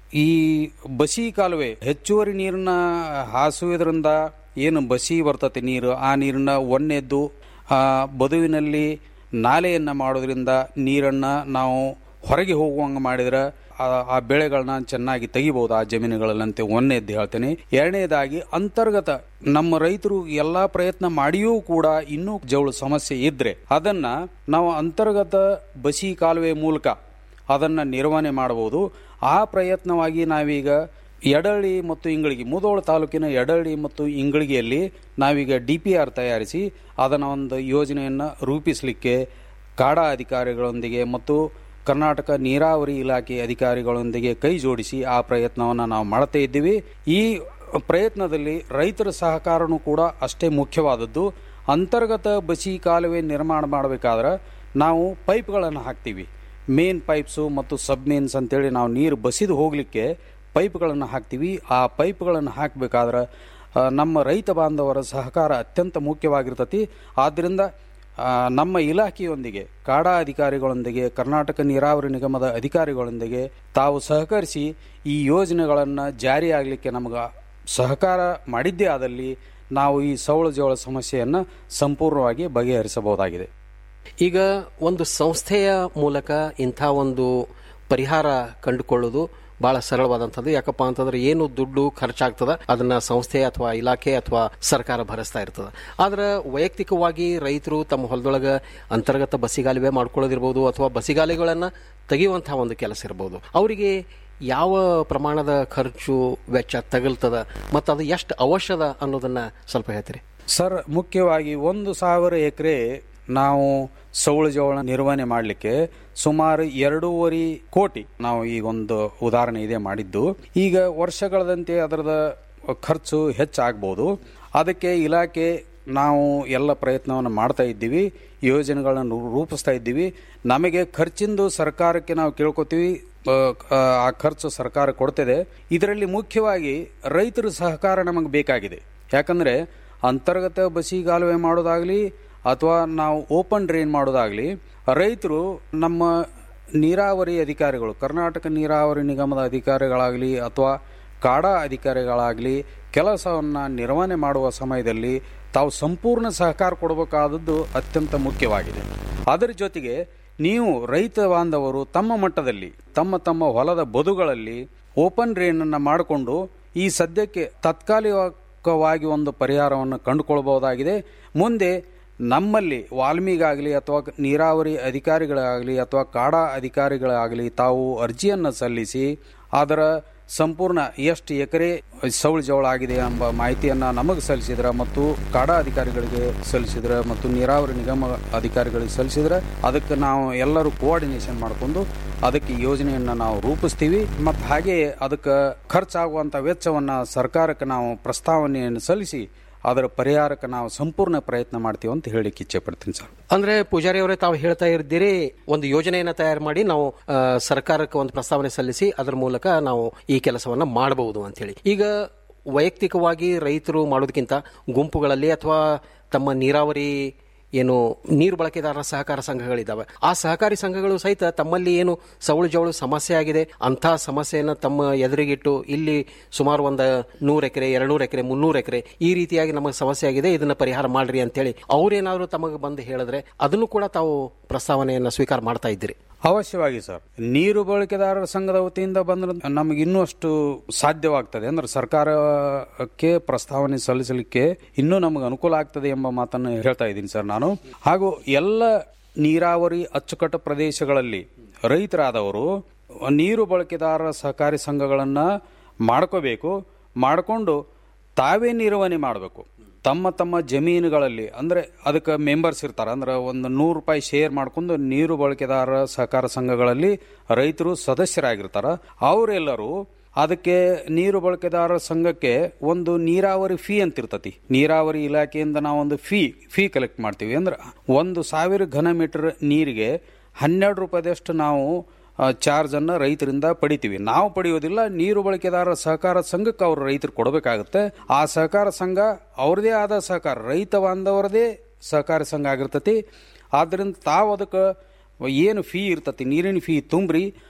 [SPEAKER 17] ಈ ಬಸಿ ಕಾಲುವೆ ಹೆಚ್ಚುವರಿ ನೀರನ್ನ ಹಾಸುವುದರಿಂದ ಏನು ಬಸಿ ಬರ್ತತೆ ನೀರು ಆ ನೀರನ್ನ ಒಣ್ಣೆದ್ದು ಆ ಬದುವಿನಲ್ಲಿ ನಾಲೆಯನ್ನ ಮಾಡೋದ್ರಿಂದ ನೀರನ್ನ ನಾವು ಹೊರಗೆ ಹೋಗುವಂಗೆ ಮಾಡಿದ್ರೆ ಆ- ಆ ಬೆಳೆಗಳನ್ನ ಚೆನ್ನಾಗಿ ತೆಗಿಬಹುದು ಆ ಜಮೀನುಗಳಲ್ಲಂತೆ ಒಂದನೇದ್ದು ಹೇಳ್ತೇನೆ ಎರಡನೇದಾಗಿ ಅಂತರ್ಗತ ನಮ್ಮ ರೈತರು ಎಲ್ಲಾ ಪ್ರಯತ್ನ ಮಾಡಿಯೂ ಕೂಡ ಇನ್ನೂ ಜವಳು ಸಮಸ್ಯೆ ಇದ್ರೆ ಅದನ್ನ ನಾವು ಅಂತರ್ಗತ ಬಸಿ ಕಾಲುವೆ ಮೂಲಕ ಅದನ್ನ ನಿರ್ವಹಣೆ ಮಾಡಬಹುದು ಆ ಪ್ರಯತ್ನವಾಗಿ ನಾವೀಗ ಎಡಳ್ಳಿ ಮತ್ತು ಇಂಗಳಿಗೆ ಮುದೋಳ ತಾಲೂಕಿನ ಎಡಳ್ಳಿ ಮತ್ತು ಇಂಗಳಿಗೆಯಲ್ಲಿ ನಾವೀಗ ಡಿ ಪಿ ಆರ್ ತಯಾರಿಸಿ ಅದನ್ನ ಒಂದು ಯೋಜನೆಯನ್ನು ರೂಪಿಸಲಿಕ್ಕೆ ಕಾಡಾ ಅಧಿಕಾರಿಗಳೊಂದಿಗೆ ಮತ್ತು ಕರ್ನಾಟಕ ನೀರಾವರಿ ಇಲಾಖೆ ಅಧಿಕಾರಿಗಳೊಂದಿಗೆ ಕೈ ಜೋಡಿಸಿ ಆ ಪ್ರಯತ್ನವನ್ನು ನಾವು ಮಾಡ್ತಾ ಇದ್ದೀವಿ ಈ ಪ್ರಯತ್ನದಲ್ಲಿ ರೈತರ ಸಹಕಾರನೂ ಕೂಡ ಅಷ್ಟೇ ಮುಖ್ಯವಾದದ್ದು ಅಂತರ್ಗತ ಬಸಿ ಕಾಲುವೆ ನಿರ್ಮಾಣ ಮಾಡಬೇಕಾದ್ರೆ ನಾವು ಪೈಪ್ಗಳನ್ನು ಹಾಕ್ತೀವಿ ಮೇನ್ ಪೈಪ್ಸು ಮತ್ತು ಸಬ್ ಮೇನ್ಸ್ ಅಂತೇಳಿ ನಾವು ನೀರು ಬಸಿದು ಹೋಗಲಿಕ್ಕೆ ಪೈಪ್ಗಳನ್ನು ಹಾಕ್ತೀವಿ ಆ ಪೈಪ್ಗಳನ್ನು ಹಾಕಬೇಕಾದ್ರೆ ನಮ್ಮ ರೈತ ಬಾಂಧವರ ಸಹಕಾರ ಅತ್ಯಂತ ಮುಖ್ಯವಾಗಿರ್ತತಿ ಆದ್ದರಿಂದ ಆ, ನಮ್ಮ ಇಲಾಖೆಯೊಂದಿಗೆ ಕಾಡಾ ಅಧಿಕಾರಿಗಳೊಂದಿಗೆ ಕರ್ನಾಟಕ ನೀರಾವರಿ ನಿಗಮದ ಅಧಿಕಾರಿಗಳೊಂದಿಗೆ ತಾವು ಸಹಕರಿಸಿ ಈ ಯೋಜನೆಗಳನ್ನು ಜಾರಿಯಾಗಲಿಕ್ಕೆ ನಮಗೆ ಸಹಕಾರ ಮಾಡಿದ್ದೇ ಆದಲ್ಲಿ ನಾವು ಈ ಸೌಳು ಜೋಳ ಸಮಸ್ಯೆಯನ್ನು ಸಂಪೂರ್ಣವಾಗಿ ಬಗೆಹರಿಸಬಹುದಾಗಿದೆ
[SPEAKER 15] ಈಗ ಒಂದು ಸಂಸ್ಥೆಯ ಮೂಲಕ ಇಂಥ ಒಂದು ಪರಿಹಾರ ಕಂಡುಕೊಳ್ಳೋದು ಬಹಳ ಸರಳವಾದಂಥದ್ದು ಯಾಕಪ್ಪ ಅಂತಂದ್ರೆ ಏನು ದುಡ್ಡು ಖರ್ಚಾಗ್ತದ ಅದನ್ನ ಸಂಸ್ಥೆ ಅಥವಾ ಇಲಾಖೆ ಅಥವಾ ಸರ್ಕಾರ ಭರಿಸ್ತಾ ಇರ್ತದ ಆದ್ರೆ ವೈಯಕ್ತಿಕವಾಗಿ ರೈತರು ತಮ್ಮ ಹೊಲದೊಳಗ ಅಂತರ್ಗತ ಬಸಿಗಾಲುವೆ ಮಾಡ್ಕೊಳ್ಳೋದಿರ್ಬೋದು ಅಥವಾ ಬಸಿಗಾಲಿಗಳನ್ನ ತೆಗೆಯುವಂತಹ ಒಂದು ಕೆಲಸ ಇರ್ಬೋದು ಅವರಿಗೆ ಯಾವ ಪ್ರಮಾಣದ ಖರ್ಚು ವೆಚ್ಚ ತಗಲ್ತದ ಮತ್ತು ಅದು ಎಷ್ಟು ಅವಶ್ಯದ ಅನ್ನೋದನ್ನ ಸ್ವಲ್ಪ ಹೇಳ್ತೀರಿ
[SPEAKER 17] ಸರ್ ಮುಖ್ಯವಾಗಿ ಒಂದು ಸಾವಿರ ಎಕರೆ ನಾವು ಸೌಳು ಜೋಳ ನಿರ್ವಹಣೆ ಮಾಡಲಿಕ್ಕೆ ಸುಮಾರು ಎರಡೂವರೆ ಕೋಟಿ ನಾವು ಈಗ ಒಂದು ಉದಾಹರಣೆ ಇದೆ ಮಾಡಿದ್ದು ಈಗ ವರ್ಷಗಳದಂತೆ ಅದರದ ಖರ್ಚು ಹೆಚ್ಚಾಗ್ಬೋದು ಅದಕ್ಕೆ ಇಲಾಖೆ ನಾವು ಎಲ್ಲ ಪ್ರಯತ್ನವನ್ನು ಮಾಡ್ತಾ ಇದ್ದೀವಿ ಯೋಜನೆಗಳನ್ನು ರೂಪಿಸ್ತಾ ಇದ್ದೀವಿ ನಮಗೆ ಖರ್ಚಿಂದು ಸರ್ಕಾರಕ್ಕೆ ನಾವು ಕೇಳ್ಕೊತೀವಿ ಆ, ಆ ಖರ್ಚು ಸರ್ಕಾರ ಕೊಡ್ತಿದೆ ಇದರಲ್ಲಿ ಮುಖ್ಯವಾಗಿ ರೈತರ ಸಹಕಾರ ನಮಗೆ ಬೇಕಾಗಿದೆ ಯಾಕಂದ್ರೆ ಅಂತರ್ಗತ ಬಸಿಗಾಲುವೆ ಮಾಡೋದಾಗ್ಲಿ ಅಥವಾ ನಾವು ಓಪನ್ ಡ್ರೈನ್ ಮಾಡೋದಾಗ್ಲಿ ರೈತರು ನಮ್ಮ ನೀರಾವರಿ ಅಧಿಕಾರಿಗಳು ಕರ್ನಾಟಕ ನೀರಾವರಿ ನಿಗಮದ ಅಧಿಕಾರಿಗಳಾಗಲಿ ಅಥವಾ ಕಾಡಾ ಅಧಿಕಾರಿಗಳಾಗಲಿ ಕೆಲಸವನ್ನು ನಿರ್ವಹಣೆ ಮಾಡುವ ಸಮಯದಲ್ಲಿ ತಾವು ಸಂಪೂರ್ಣ ಸಹಕಾರ ಕೊಡಬೇಕಾದದ್ದು ಅತ್ಯಂತ ಮುಖ್ಯವಾಗಿದೆ ಅದರ ಜೊತೆಗೆ ನೀವು ರೈತ ಬಾಂಧವರು ತಮ್ಮ ಮಟ್ಟದಲ್ಲಿ ತಮ್ಮ ತಮ್ಮ ಹೊಲದ ಬದುಗಳಲ್ಲಿ ಓಪನ್ ಡ್ರೈನನ್ನು ಮಾಡಿಕೊಂಡು ಈ ಸದ್ಯಕ್ಕೆ ತಾತ್ಕಾಲಿಕವಾಗಿ ಒಂದು ಪರಿಹಾರವನ್ನು ಕಂಡುಕೊಳ್ಬಹುದಾಗಿದೆ ಮುಂದೆ ನಮ್ಮಲ್ಲಿ ವಾಲ್ಮೀಗಾಗಲಿ ಅಥವಾ ನೀರಾವರಿ ಅಧಿಕಾರಿಗಳಾಗಲಿ ಅಥವಾ ಕಾಡಾ ಅಧಿಕಾರಿಗಳಾಗಲಿ ತಾವು ಅರ್ಜಿಯನ್ನು ಸಲ್ಲಿಸಿ ಅದರ ಸಂಪೂರ್ಣ ಎಷ್ಟು ಎಕರೆ ಸೌಳು ಜವಳ ಆಗಿದೆ ಎಂಬ ಮಾಹಿತಿಯನ್ನು ನಮಗೆ ಸಲ್ಲಿಸಿದ್ರೆ ಮತ್ತು ಕಾಡಾ ಅಧಿಕಾರಿಗಳಿಗೆ ಸಲ್ಲಿಸಿದ್ರೆ ಮತ್ತು ನೀರಾವರಿ ನಿಗಮ ಅಧಿಕಾರಿಗಳಿಗೆ ಸಲ್ಲಿಸಿದ್ರೆ ಅದಕ್ಕೆ ನಾವು ಎಲ್ಲರೂ ಕೋಆರ್ಡಿನೇಷನ್ ಮಾಡಿಕೊಂಡು ಅದಕ್ಕೆ ಯೋಜನೆಯನ್ನು ನಾವು ರೂಪಿಸ್ತೀವಿ ಮತ್ತು ಹಾಗೆಯೇ ಅದಕ್ಕೆ ಖರ್ಚಾಗುವಂಥ ವೆಚ್ಚವನ್ನು ಸರ್ಕಾರಕ್ಕೆ ನಾವು ಪ್ರಸ್ತಾವನೆಯನ್ನು ಸಲ್ಲಿಸಿ ಅದರ ಪರಿಹಾರಕ್ಕೆ ನಾವು ಸಂಪೂರ್ಣ ಪ್ರಯತ್ನ ಮಾಡ್ತೀವಿ ಅಂತ ಹೇಳಿಕ್ಕೆ ಇಚ್ಛೆ ಪಡ್ತೀನಿ ಸರ್
[SPEAKER 15] ಅಂದ್ರೆ ಪೂಜಾರಿ ಅವರೇ ತಾವು ಹೇಳ್ತಾ ಇದ್ದೀರಿ ಒಂದು ಯೋಜನೆಯನ್ನ ತಯಾರು ಮಾಡಿ ನಾವು ಆ, ಸರ್ಕಾರಕ್ಕೆ ಒಂದು ಪ್ರಸ್ತಾವನೆ ಸಲ್ಲಿಸಿ ಅದರ ಮೂಲಕ ನಾವು ಈ ಕೆಲಸವನ್ನ ಮಾಡಬಹುದು ಅಂತ ಹೇಳಿ ಈಗ ವೈಯಕ್ತಿಕವಾಗಿ ರೈತರು ಮಾಡೋದಕ್ಕಿಂತ ಗುಂಪುಗಳಲ್ಲಿ ಅಥವಾ ತಮ್ಮ ನೀರಾವರಿ ಏನು ನೀರು ಬಳಕೆದಾರರ ಸಹಕಾರ ಸಂಘಗಳಿದ್ದಾವೆ ಆ ಸಹಕಾರಿ ಸಂಘಗಳು ಸಹಿತ ತಮ್ಮಲ್ಲಿ ಏನು ಸವಳು ಜವಳು ಸಮಸ್ಯೆ ಆಗಿದೆ ಅಂಥ ಸಮಸ್ಯೆಯನ್ನು ತಮ್ಮ ಎದುರಿಗಿಟ್ಟು ಇಲ್ಲಿ ಸುಮಾರು ಒಂದು ನೂರು ಎಕರೆ ಎರಡ್ನೂರು ಎಕರೆ ಮುನ್ನೂರು ಎಕರೆ ಈ ರೀತಿಯಾಗಿ ನಮಗೆ ಸಮಸ್ಯೆ ಆಗಿದೆ ಇದನ್ನ ಪರಿಹಾರ ಮಾಡ್ರಿ ಅಂತೇಳಿ ಅವ್ರೇನಾದ್ರು ತಮಗೆ ಬಂದು ಹೇಳಿದ್ರೆ ಅದನ್ನು ಕೂಡ ತಾವು ಪ್ರಸ್ತಾವನೆಯನ್ನು ಸ್ವೀಕಾರ ಮಾಡ್ತಾ ಇದ್ದೀರಿ
[SPEAKER 17] ಅವಶ್ಯವಾಗಿ ಸರ್ ನೀರು ಬಳಕೆದಾರರ ಸಂಘದ ವತಿಯಿಂದ ಬಂದ್ರೆ ನಮಗೆ ಇನ್ನೂ ಅಷ್ಟು ಸಾಧ್ಯವಾಗ್ತದೆ ಅಂದ್ರೆ ಸರ್ಕಾರಕ್ಕೆ ಪ್ರಸ್ತಾವನೆ ಸಲ್ಲಿಸಲಿಕ್ಕೆ ಇನ್ನೂ ನಮಗೆ ಅನುಕೂಲ ಆಗ್ತದೆ ಎಂಬ ಮಾತನ್ನು ಹೇಳ್ತಾ ಇದ್ದೀನಿ ಸರ್ ನಾನು ಹಾಗೂ ಎಲ್ಲ ನೀರಾವರಿ ಅಚ್ಚುಕಟ್ಟು ಪ್ರದೇಶಗಳಲ್ಲಿ ರೈತರಾದವರು ನೀರು ಬಳಕೆದಾರರ ಸಹಕಾರಿ ಸಂಘಗಳನ್ನು ಮಾಡ್ಕೋಬೇಕು ಮಾಡಿಕೊಂಡು ತಾವೇ ನಿರ್ವಹಣೆ ಮಾಡಬೇಕು ತಮ್ಮ ತಮ್ಮ ಜಮೀನುಗಳಲ್ಲಿ ಅಂದ್ರೆ ಅದಕ್ಕೆ ಮೆಂಬರ್ಸ್ ಇರ್ತಾರೆ ಅಂದ್ರೆ ಒಂದು ನೂರು ರೂಪಾಯಿ ಶೇರ್ ಮಾಡ್ಕೊಂಡು ನೀರು ಬಳಕೆದಾರರ ಸಹಕಾರ ಸಂಘಗಳಲ್ಲಿ ರೈತರು ಸದಸ್ಯರಾಗಿರ್ತಾರ ಅವರೆಲ್ಲರೂ ಅದಕ್ಕೆ ನೀರು ಬಳಕೆದಾರರ ಸಂಘಕ್ಕೆ ಒಂದು ನೀರಾವರಿ ಫೀ ಅಂತ ಇರ್ತತಿ ನೀರಾವರಿ ಇಲಾಖೆಯಿಂದ ನಾವೊಂದು ಫೀ ಫೀ ಕಲೆಕ್ಟ್ ಮಾಡ್ತೀವಿ ಅಂದ್ರೆ ಒಂದು ಸಾವಿರ ಘನ ಮೀಟರ್ ನೀರಿಗೆ ಹನ್ನೆರಡು ರೂಪಾಯಿದಷ್ಟು ನಾವು ಚಾರ್ಜ್ ಅನ್ನ ರೈತರಿಂದ ಪಡಿತೀವಿ ನಾವು ಪಡೆಯೋದಿಲ್ಲ ನೀರು ಬಳಕೆದಾರರ ಸಹಕಾರ ಸಂಘಕ್ಕೆ ಅವರು ರೈತರು ಕೊಡಬೇಕಾಗುತ್ತೆ ಆ ಸಹಕಾರ ಸಂಘ ಅವ್ರದೇ ಆದ ಸಹಕಾರ ರೈತ ಬಾಂಧವರದೇ ಸಹಕಾರ ಸಂಘ ಆಗಿರ್ತತಿ ಆದ್ರಿಂದ ತಾವು ಅದಕ್ಕೆ ಏನು ಫೀ ಇರ್ತತಿ ನೀರಿನ ಫೀ ತುಂಬ್ರಿ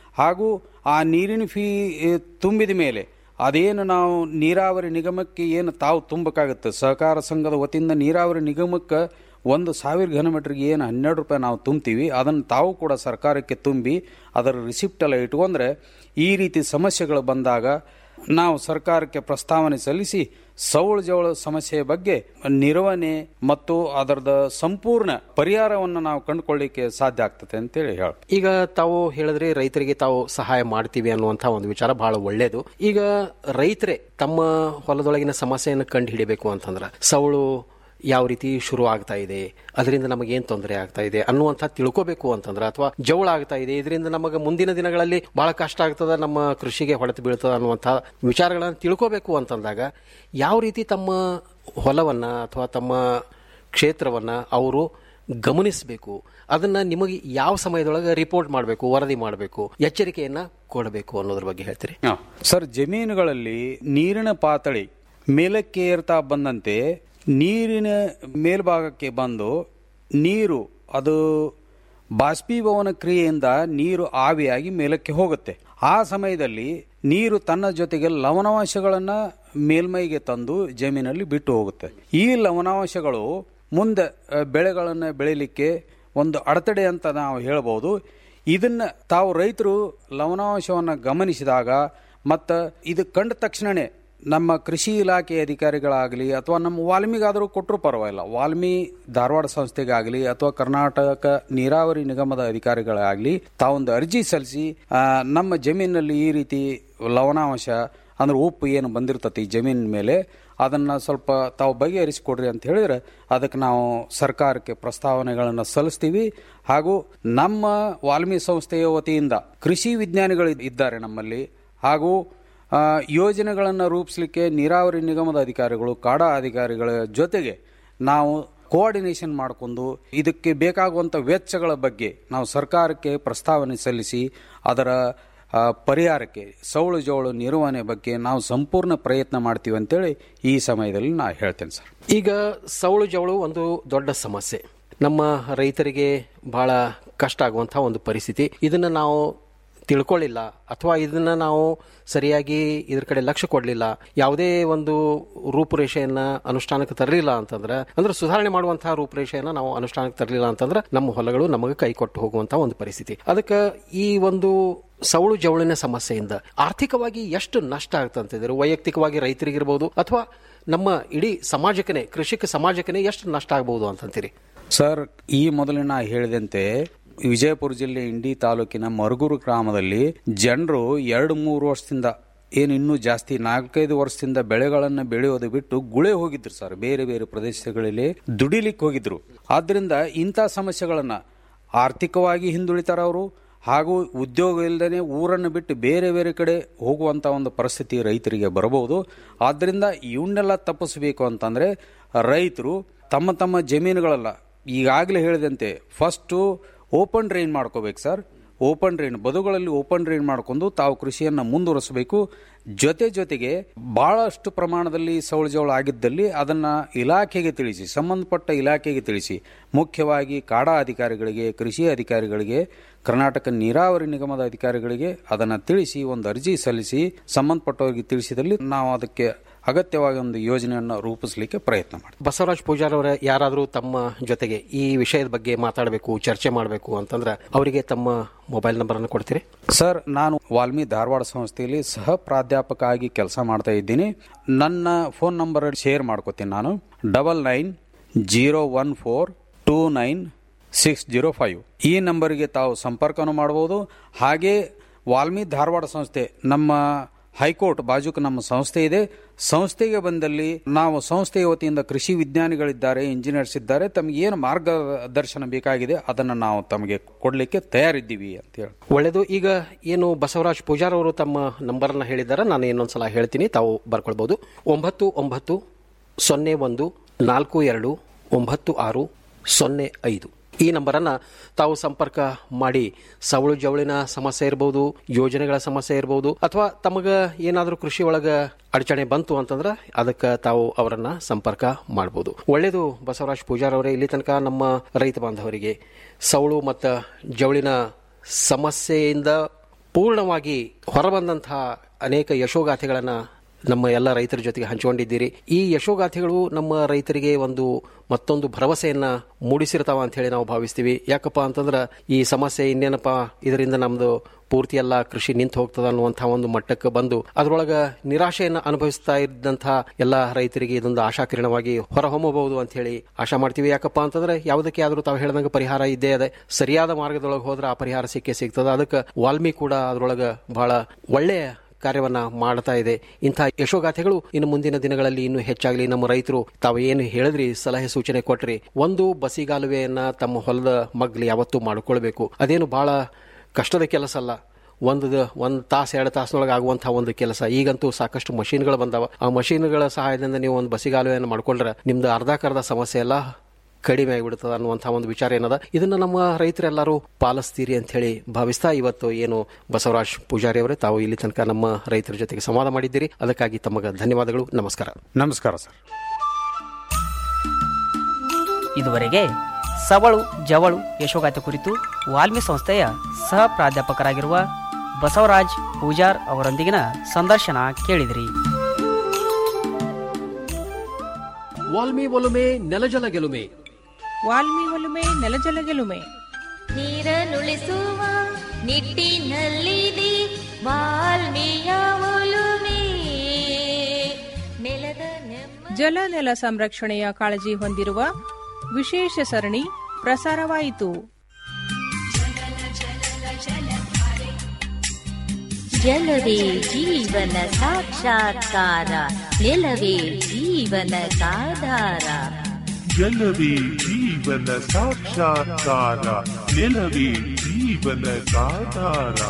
[SPEAKER 17] ಹಾಗೂ ಆ ನೀರಿನ ಫೀ ಎ, ತುಂಬಿದ ಮೇಲೆ ಅದೇನು ನಾವು ನೀರಾವರಿ ನಿಗಮಕ್ಕೆ ಏನು ತಾವು ತುಂಬಬೇಕಾಗುತ್ತೆ ಸಹಕಾರ ಸಂಘದ ವತಿಯಿಂದ ನೀರಾವರಿ ನಿಗಮಕ್ಕೆ ಒಂದು ಸಾವಿರ ಘನಮೀಟರ್ಗೆ ಏನು ಹನ್ನೆರಡು ರೂಪಾಯಿ ನಾವು ತುಂಬ್ತೀವಿ ಅದನ್ನು ತಾವು ಕೂಡ ಸರ್ಕಾರಕ್ಕೆ ತುಂಬಿ ಅದರ ರಿಸಿಪ್ಟ್ ಎಲ್ಲ ಇಟ್ಕೊಂಡ್ರೆ ಈ ರೀತಿ ಸಮಸ್ಯೆಗಳು ಬಂದಾಗ ನಾವು ಸರ್ಕಾರಕ್ಕೆ ಪ್ರಸ್ತಾವನೆ ಸಲ್ಲಿಸಿ ಸೌಳು ಜವಳ ಸಮಸ್ಯೆಯ ಬಗ್ಗೆ ನಿರ್ವಹಣೆ ಮತ್ತು ಅದರದ ಸಂಪೂರ್ಣ ಪರಿಹಾರವನ್ನು ನಾವು ಕಂಡುಕೊಳ್ಳಿಕ್ಕೆ ಸಾಧ್ಯ ಆಗ್ತದೆ ಅಂತೇಳಿ ಹೇಳ
[SPEAKER 15] ಈಗ ತಾವು ಹೇಳಿದ್ರಿ ರೈತರಿಗೆ ತಾವು ಸಹಾಯ ಮಾಡ್ತೀವಿ ಅನ್ನುವಂಥ ಒಂದು ವಿಚಾರ ಬಹಳ ಒಳ್ಳೆಯದು ಈಗ ರೈತರೇ ತಮ್ಮ ಹೊಲದೊಳಗಿನ ಸಮಸ್ಯೆಯನ್ನು ಕಂಡು ಹಿಡಿಬೇಕು ಅಂತಂದ್ರೆ ಸವಳು ಯಾವ ರೀತಿ ಶುರು ಆಗ್ತಾ ಇದೆ ಅದರಿಂದ ನಮಗೆ ಏನ್ ತೊಂದರೆ ಆಗ್ತಾ ಇದೆ ಅನ್ನುವಂಥ ತಿಳ್ಕೋಬೇಕು ಅಂತಂದ್ರೆ ಅಥವಾ ಜವಳ ಆಗ್ತಾ ಇದೆ ಇದರಿಂದ ನಮಗೆ ಮುಂದಿನ ದಿನಗಳಲ್ಲಿ ಬಹಳ ಕಷ್ಟ ಆಗ್ತದ ನಮ್ಮ ಕೃಷಿಗೆ ಹೊಡೆತ ಬೀಳ್ತದ ಅನ್ನುವಂಥ ವಿಚಾರಗಳನ್ನು ತಿಳ್ಕೋಬೇಕು ಅಂತಂದಾಗ ಯಾವ ರೀತಿ ತಮ್ಮ ಹೊಲವನ್ನ ಅಥವಾ ತಮ್ಮ ಕ್ಷೇತ್ರವನ್ನ ಅವರು ಗಮನಿಸಬೇಕು ಅದನ್ನ ನಿಮಗೆ ಯಾವ ಸಮಯದೊಳಗೆ ರಿಪೋರ್ಟ್ ಮಾಡಬೇಕು ವರದಿ ಮಾಡಬೇಕು ಎಚ್ಚರಿಕೆಯನ್ನ ಕೊಡಬೇಕು ಅನ್ನೋದ್ರ ಬಗ್ಗೆ ಹೇಳ್ತೀರಿ
[SPEAKER 17] ಹಾ. ಸರ್ ಜಮೀನುಗಳಲ್ಲಿ ನೀರಿನ ಪಾತಳಿ ಮೇಲಕ್ಕೆ ಏರ್ತಾ ಬಂದಂತೆ ನೀರಿನ ಮೇಲ್ಭಾಗಕ್ಕೆ ಬಂದು ನೀರು ಅದು ಬಾಷ್ಪೀಭವನ ಕ್ರಿಯೆಯಿಂದ ನೀರು ಆವಿಯಾಗಿ ಮೇಲಕ್ಕೆ ಹೋಗುತ್ತೆ ಆ ಸಮಯದಲ್ಲಿ ನೀರು ತನ್ನ ಜೊತೆಗೆ ಲವಣಾಂಶಗಳನ್ನು ಮೇಲ್ಮೈಗೆ ತಂದು ಜಮೀನಲ್ಲಿ ಬಿಟ್ಟು ಹೋಗುತ್ತೆ ಈ ಲವಣಾಂಶಗಳು ಮುಂದೆ ಅ, ಬೆಳೆಗಳನ್ನು ಬೆಳಿಲಿಕ್ಕೆ ಒಂದು ಅಡೆತಡೆ ಅಂತ ನಾವು ಹೇಳ್ಬೋದು ಇದನ್ನ ತಾವು ರೈತರು ಲವಣಾಂಶವನ್ನು ಗಮನಿಸಿದಾಗ ಮತ್ತು ಇದು ಕಂಡ ತಕ್ಷಣವೇ ನಮ್ಮ ಕೃಷಿ ಇಲಾಖೆ ಅಧಿಕಾರಿಗಳಾಗಲಿ ಅಥವಾ ನಮ್ಮ ವಾಲ್ಮಿಗಾದರೂ ಕೊಟ್ಟರು ಪರವಾಗಿಲ್ಲ ವಾಲ್ಮಿ ಧಾರವಾಡ ಸಂಸ್ಥೆಗಾಗಲಿ ಅಥವಾ ಕರ್ನಾಟಕ ನೀರಾವರಿ ನಿಗಮದ ಅಧಿಕಾರಿಗಳಾಗಲಿ ತಾವೊಂದು ಅರ್ಜಿ ಸಲ್ಲಿಸಿ ಆ, ನಮ್ಮ ಜಮೀನಿನಲ್ಲಿ ಈ ರೀತಿ ಲವಣಾಂಶ ಅಂದ್ರೆ ಉಪ್ಪು ಏನು ಬಂದಿರ್ತತಿ ಜಮೀನಿನ ಮೇಲೆ ಅದನ್ನು ಸ್ವಲ್ಪ ತಾವು ಬಗೆಹರಿಸಿಕೊಡ್ರಿ ಅಂತ ಹೇಳಿದ್ರೆ ಅದಕ್ಕೆ ನಾವು ಸರ್ಕಾರಕ್ಕೆ ಪ್ರಸ್ತಾವನೆಗಳನ್ನು ಸಲ್ಲಿಸ್ತೀವಿ ಹಾಗೂ ನಮ್ಮ ವಾಲ್ಮಿ ಸಂಸ್ಥೆಯ ವತಿಯಿಂದ ಕೃಷಿ ವಿಜ್ಞಾನಿಗಳು ಇದ್ದಾರೆ ನಮ್ಮಲ್ಲಿ ಹಾಗೂ ಆ, ಯೋಜನೆಗಳನ್ನು ರೂಪಿಸಲಿಕ್ಕೆ ನೀರಾವರಿ ನಿಗಮದ ಅಧಿಕಾರಿಗಳು ಕಾಡಾ ಅಧಿಕಾರಿಗಳ ಜೊತೆಗೆ ನಾವು ಕೋಆರ್ಡಿನೇಷನ್ ಮಾಡಿಕೊಂಡು ಇದಕ್ಕೆ ಬೇಕಾಗುವಂಥ ವೆಚ್ಚಗಳ ಬಗ್ಗೆ ನಾವು ಸರ್ಕಾರಕ್ಕೆ ಪ್ರಸ್ತಾವನೆ ಸಲ್ಲಿಸಿ ಅದರ ಆ, ಪರಿಹಾರಕ್ಕೆ ಸೌಳು ಜೋಳು ನಿರ್ವಹಣೆ ಬಗ್ಗೆ ನಾವು ಸಂಪೂರ್ಣ ಪ್ರಯತ್ನ ಮಾಡ್ತೀವಿ ಅಂತೇಳಿ ಈ ಸಮಯದಲ್ಲಿ ನಾ ಹೇಳ್ತೇನೆ ಸರ್
[SPEAKER 15] ಈಗ ಸೌಳು ಜವಳು ಒಂದು ದೊಡ್ಡ ಸಮಸ್ಯೆ ನಮ್ಮ ರೈತರಿಗೆ ಬಹಳ ಕಷ್ಟ ಆಗುವಂತಹ ಒಂದು ಪರಿಸ್ಥಿತಿ ಇದನ್ನ ನಾವು ತಿಳ್ಕೊಳ್ಳಿಲ್ಲ ಅಥವಾ ಇದನ್ನ ನಾವು ಸರಿಯಾಗಿ ಇದ್ರ ಕಡೆ ಲಕ್ಷ್ಯ ಕೊಡಲಿಲ್ಲ ಯಾವುದೇ ಒಂದು ರೂಪುರೇಷೆಯನ್ನ ಅನುಷ್ಠಾನಕ್ಕೆ ತರಲಿಲ್ಲ ಅಂತಂದ್ರೆ ಅಂದ್ರೆ ಸುಧಾರಣೆ ಮಾಡುವಂತಹ ರೂಪುರೇಷೆಯನ್ನ ನಾವು ಅನುಷ್ಠಾನಕ್ಕೆ ತರಲಿಲ್ಲ ಅಂತಂದ್ರೆ ನಮ್ಮ ಹೊಲಗಳು ನಮಗೆ ಕೈ ಕೊಟ್ಟು ಹೋಗುವಂತಹ ಒಂದು ಪರಿಸ್ಥಿತಿ ಅದಕ್ಕೆ ಈ ಒಂದು ಸೌಳು ಜವಳಿನ ಸಮಸ್ಯೆಯಿಂದ ಆರ್ಥಿಕವಾಗಿ ಎಷ್ಟು ನಷ್ಟ ಆಗ್ತಂತಿದ್ರು ವೈಯಕ್ತಿಕವಾಗಿ ರೈತರಿಗಿರ್ಬೋದು ಅಥವಾ ನಮ್ಮ ಇಡೀ ಸಮಾಜಕ್ಕೆ ಕೃಷಿಕ ಸಮಾಜಕ್ಕೆ ಎಷ್ಟು ನಷ್ಟ ಆಗ್ಬಹುದು ಅಂತಂತೀರಿ
[SPEAKER 17] ಸರ್ ಈ ಮೊದಲು ನಾ ಹೇಳಿದಂತೆ ವಿಜಯಪುರ ಜಿಲ್ಲೆ ಇಂಡಿ ತಾಲೂಕಿನ ಮರಗೂರು ಗ್ರಾಮದಲ್ಲಿ ಜನರು ಎರಡು ಮೂರು ವರ್ಷದಿಂದ ಏನು ಇನ್ನೂ ಜಾಸ್ತಿ ನಾಲ್ಕೈದು ವರ್ಷದಿಂದ ಬೆಳೆಗಳನ್ನು ಬೆಳೆಯೋದು ಬಿಟ್ಟು ಗುಳೆ ಹೋಗಿದ್ರು ಸರ್ ಬೇರೆ ಬೇರೆ ಪ್ರದೇಶಗಳಲ್ಲಿ ದುಡಿಲಿಕ್ಕೆ ಹೋಗಿದ್ರು ಆದ್ರಿಂದ ಇಂಥ ಸಮಸ್ಯೆಗಳನ್ನ ಆರ್ಥಿಕವಾಗಿ ಹಿಂದುಳಿತಾರ ಅವರು ಹಾಗೂ ಉದ್ಯೋಗ ಇಲ್ಲದೇ ಊರನ್ನು ಬಿಟ್ಟು ಬೇರೆ ಬೇರೆ ಕಡೆ ಹೋಗುವಂಥ ಒಂದು ಪರಿಸ್ಥಿತಿ ರೈತರಿಗೆ ಬರಬಹುದು ಆದ್ದರಿಂದ ಇವನ್ನೆಲ್ಲ ತಪ್ಪಿಸಬೇಕು ಅಂತಂದರೆ ರೈತರು ತಮ್ಮ ತಮ್ಮ ಜಮೀನುಗಳಲ್ಲ ಈಗಾಗಲೇ ಹೇಳಿದಂತೆ ಫಸ್ಟು ಓಪನ್ ಡ್ರೈನ್ ಮಾಡ್ಕೋಬೇಕು ಸರ್ ಓಪನ್ ಡ್ರೈನ್ ಬದುಗಳಲ್ಲಿ ಓಪನ್ ಡ್ರೈನ್ ಮಾಡ್ಕೊಂಡು ತಾವು ಕೃಷಿಯನ್ನು ಮುಂದುವರಿಸಬೇಕು ಜೊತೆ ಜೊತೆಗೆ ಬಹಳಷ್ಟು ಪ್ರಮಾಣದಲ್ಲಿ ಸೌಳಜವಳ ಆಗಿದ್ದಲ್ಲಿ ಅದನ್ನ ಇಲಾಖೆಗೆ ತಿಳಿಸಿ ಸಂಬಂಧಪಟ್ಟ ಇಲಾಖೆಗೆ ತಿಳಿಸಿ ಮುಖ್ಯವಾಗಿ ಕಾಡಾ ಅಧಿಕಾರಿಗಳಿಗೆ ಕೃಷಿ ಅಧಿಕಾರಿಗಳಿಗೆ ಕರ್ನಾಟಕ ನೀರಾವರಿ ನಿಗಮದ ಅಧಿಕಾರಿಗಳಿಗೆ ಅದನ್ನು ತಿಳಿಸಿ ಒಂದು ಅರ್ಜಿ ಸಲ್ಲಿಸಿ ಸಂಬಂಧಪಟ್ಟವರಿಗೆ ತಿಳಿಸಿದಲ್ಲಿ ನಾವು ಅದಕ್ಕೆ ಅಗತ್ಯವಾಗಿ ಒಂದು ಯೋಜನೆಯನ್ನು ರೂಪಿಸಲಿಕ್ಕೆ ಪ್ರಯತ್ನ ಮಾಡ್ತೀವಿ
[SPEAKER 15] ಬಸವರಾಜ್ ಪೂಜಾರ್ ಅವರ ಯಾರಾದರೂ ತಮ್ಮ ಜೊತೆಗೆ ಈ ವಿಷಯದ ಬಗ್ಗೆ ಮಾತಾಡಬೇಕು ಚರ್ಚೆ ಮಾಡಬೇಕು ಅಂತಂದ್ರೆ ಅವರಿಗೆ ತಮ್ಮ ಮೊಬೈಲ್ ನಂಬರ್ ಅನ್ನು ಕೊಡ್ತೀರಿ
[SPEAKER 17] ಸರ್ ನಾನು ವಾಲ್ಮಿ ಧಾರವಾಡ ಸಂಸ್ಥೆಯಲ್ಲಿ ಸಹ ಪ್ರಾಧ್ಯಾಪಕ ಆಗಿ ಕೆಲಸ ಮಾಡ್ತಾ ಇದ್ದೀನಿ ನನ್ನ ಫೋನ್ ನಂಬರ್ ಶೇರ್ ಮಾಡ್ಕೋತೀನಿ ನಾನು double nine zero one four two nine six zero five ಈ ನಂಬರ್ಗೆ ತಾವು ಸಂಪರ್ಕನೂ ಮಾಡ್ಬೋದು ಹಾಗೆ ವಾಲ್ಮಿ ಧಾರವಾಡ ಸಂಸ್ಥೆ ನಮ್ಮ ಹೈಕೋರ್ಟ್ ಬಾಜುಕ್ ನಮ್ಮ ಸಂಸ್ಥೆ ಇದೆ ಸಂಸ್ಥೆಗೆ ಬಂದಲ್ಲಿ ನಾವು ಸಂಸ್ಥೆಯ ವತಿಯಿಂದ ಕೃಷಿ ವಿಜ್ಞಾನಿಗಳಿದ್ದಾರೆ ಇಂಜಿನಿಯರ್ಸ್ ಇದ್ದಾರೆ ತಮಗೆ ಏನು ಮಾರ್ಗದರ್ಶನ ಬೇಕಾಗಿದೆ ಅದನ್ನು ನಾವು ತಮಗೆ ಕೊಡಲಿಕ್ಕೆ ತಯಾರಿದ್ದೀವಿ ಅಂತ ಹೇಳಿ
[SPEAKER 15] ಒಳ್ಳೆಯದು ಈಗ ಏನು ಬಸವರಾಜ್ ಪೂಜಾರ್ ಅವರು ತಮ್ಮ ನಂಬರನ್ನು ಹೇಳಿದ್ದಾರೆ ನಾನು ಇನ್ನೊಂದ್ಸಲ ಹೇಳ್ತೀನಿ ತಾವು ಬರ್ಕೊಳ್ಬೋದು ಒಂಬತ್ತು ಒಂಬತ್ತು ಸೊನ್ನೆ ಒಂದು ನಾಲ್ಕು ಎರಡು ಒಂಬತ್ತು ಆರು ಸೊನ್ನೆ ಐದು ಈ ನಂಬರನ್ನು ತಾವು ಸಂಪರ್ಕ ಮಾಡಿ ಸವಳು ಜವಳಿನ ಸಮಸ್ಯೆ ಇರ್ಬೋದು ಯೋಜನೆಗಳ ಸಮಸ್ಯೆ ಇರ್ಬೋದು ಅಥವಾ ತಮಗೆ ಏನಾದರೂ ಕೃಷಿ ಒಳಗೆ ಅಡಚಣೆ ಬಂತು ಅಂತಂದ್ರೆ ಅದಕ್ಕೆ ತಾವು ಅವರನ್ನ ಸಂಪರ್ಕ ಮಾಡ್ಬೋದು ಒಳ್ಳೆಯದು ಬಸವರಾಜ್ ಪೂಜಾರ್ ಅವರೇ ಇಲ್ಲಿ ತನಕ ನಮ್ಮ ರೈತ ಬಾಂಧವರಿಗೆ ಸವಳು ಮತ್ತು ಜವಳಿನ ಸಮಸ್ಯೆಯಿಂದ ಪೂರ್ಣವಾಗಿ ಹೊರಬಂದಂತಹ ಅನೇಕ ಯಶೋಗಾಥೆಗಳನ್ನು ನಮ್ಮ ಎಲ್ಲ ರೈತರ ಜೊತೆಗೆ ಹಂಚಿಕೊಂಡಿದ್ದೀರಿ ಈ ಯಶೋಗಾಥೆಗಳು ನಮ್ಮ ರೈತರಿಗೆ ಒಂದು ಮತ್ತೊಂದು ಭರವಸೆಯನ್ನ ಮೂಡಿಸಿರ್ತಾವ ಅಂತ ಹೇಳಿ ನಾವು ಭಾವಿಸ್ತೀವಿ ಯಾಕಪ್ಪ ಅಂತಂದ್ರೆ ಈ ಸಮಸ್ಯೆ ಇನ್ನೇನಪ್ಪ ಇದರಿಂದ ನಮ್ದು ಪೂರ್ತಿ ಎಲ್ಲ ಕೃಷಿ ನಿಂತು ಹೋಗ್ತದ ಅನ್ನುವಂತಹ ಒಂದು ಮಟ್ಟಕ್ಕೆ ಬಂದು ಅದರೊಳಗ ನಿರಾಶೆಯನ್ನ ಅನುಭವಿಸ್ತಾ ಇದ್ದಂತಹ ಎಲ್ಲ ರೈತರಿಗೆ ಇದೊಂದು ಆಶಾಕಿರಣವಾಗಿ ಹೊರಹೊಮ್ಮಬಹುದು ಅಂತ ಹೇಳಿ ಆಶಾ ಮಾಡ್ತೀವಿ ಯಾಕಪ್ಪ ಅಂತಂದ್ರೆ ಯಾವುದಕ್ಕೆ ಆದ್ರೂ ತಾವು ಹೇಳ್ದಂಗೆ ಪರಿಹಾರ ಇದ್ದೇ ಅದೇ ಸರಿಯಾದ ಮಾರ್ಗದೊಳಗೆ ಹೋದ್ರೆ ಆ ಪರಿಹಾರ ಸಿಕ್ಕೇ ಸಿಗ್ತದ ಅದಕ್ಕೆ ವಾಲ್ಮಿ ಕೂಡ ಅದರೊಳಗ ಬಹಳ ಒಳ್ಳೆಯ ಕಾರ್ಯವನ್ನ ಮಾಡ್ತಾ ಇದೆ ಇಂಥ ಯಶೋಗಾಥೆಗಳು ಇನ್ನು ಮುಂದಿನ ದಿನಗಳಲ್ಲಿ ಇನ್ನೂ ಹೆಚ್ಚಾಗಲಿ ನಮ್ಮ ರೈತರು ತಾವು ಏನು ಹೇಳಿದ್ರಿ ಸಲಹೆ ಸೂಚನೆ ಕೊಟ್ರಿ ಒಂದು ಬಸಿಗಾಲುವೆಯನ್ನ ತಮ್ಮ ಹೊಲದ ಮಗ್ಲಿ ಯಾವತ್ತೂ ಮಾಡಿಕೊಳ್ಬೇಕು ಅದೇನು ಬಹಳ ಕಷ್ಟದ ಕೆಲಸ ಅಲ್ಲ ಒಂದು ಒಂದು ತಾಸು ಎರಡು ತಾಸಿನೊಳಗೆ ಆಗುವಂತಹ ಒಂದು ಕೆಲಸ ಈಗಂತೂ ಸಾಕಷ್ಟು ಮಷೀನ್ಗಳು ಬಂದಾವ ಆ ಮಷೀನ್ಗಳ ಸಹಾಯದಿಂದ ನೀವು ಒಂದು ಬಸಿಗಾಲುವೆಯನ್ನು ಮಾಡ್ಕೊಂಡ್ರೆ ನಿಮ್ದು ಅರ್ಧಕರ್ಧ ಸಮಸ್ಯೆ ಎಲ್ಲ ಕಡಿಮೆ ಆಗಿಬಿಡ್ತದ ಅನ್ನುವಂಥ ಒಂದು ವಿಚಾರ ಏನದ ಇದನ್ನ ನಮ್ಮ ರೈತರೆಲ್ಲರೂ ಪಾಲಿಸ್ತೀರಿ ಅಂತ ಹೇಳಿ ಭಾವಿಸ್ತಾ ಇವತ್ತು ಏನು ಬಸವರಾಜ್ ಪೂಜಾರಿ ಅವರೇ ತಾವು ಇಲ್ಲಿ ತನಕ ನಮ್ಮ ರೈತರ ಜೊತೆಗೆ ಸಂವಾದ ಮಾಡಿದ್ದೀರಿ ಅದಕ್ಕಾಗಿ ತಮಗೆ ಧನ್ಯವಾದಗಳು ನಮಸ್ಕಾರ
[SPEAKER 17] ನಮಸ್ಕಾರ ಸರ್
[SPEAKER 16] ಇದುವರೆಗೆ ಸವಳು ಜವಳು ಯಶೋಗಾಥೆ ಕುರಿತು ವಾಲ್ಮಿ ಸಂಸ್ಥೆಯ ಸಹ ಪ್ರಾಧ್ಯಾಪಕರಾಗಿರುವ ಬಸವರಾಜ್ ಪೂಜಾರ್ ಅವರೊಂದಿಗಿನ ಸಂದರ್ಶನ ಕೇಳಿದಿರಿ
[SPEAKER 15] ವಾಲ್ಮಿ ಒಲುಮೆ ನೆಲಜಲ ಗೆಲುಮೆ
[SPEAKER 12] ವಾಲ್ಮಿ ಒಲುಮೆ ನೆಲಜಲ ಗೆಲುಮೆ
[SPEAKER 13] ನೀರನ್ನುಳಿಸುವ ನಿಟ್ಟಿನಲ್ಲಿದೆ ವಾಲ್ಮೀಯ ಒಲುಮೆ ನೆಲದ ನೆಮ್ಮ
[SPEAKER 12] ಜಲ ನೆಲ ಸಂರಕ್ಷಣೆಯ ಕಾಳಜಿ ಹೊಂದಿರುವ ವಿಶೇಷ ಸರಣಿ ಪ್ರಸಾರವಾಯಿತು
[SPEAKER 13] ಜಲವೇ ಜೀವನ ಸಾಕ್ಷಾತ್ಕಾರ ನೆಲವೇ ಜೀವನದಾಧಾರ
[SPEAKER 14] ಜಲವೇ ಜೀವನ ಸಾಕ್ಷಾತ್ಕಾರ ನೆಲವೇ ಜೀವನದಾಧಾರ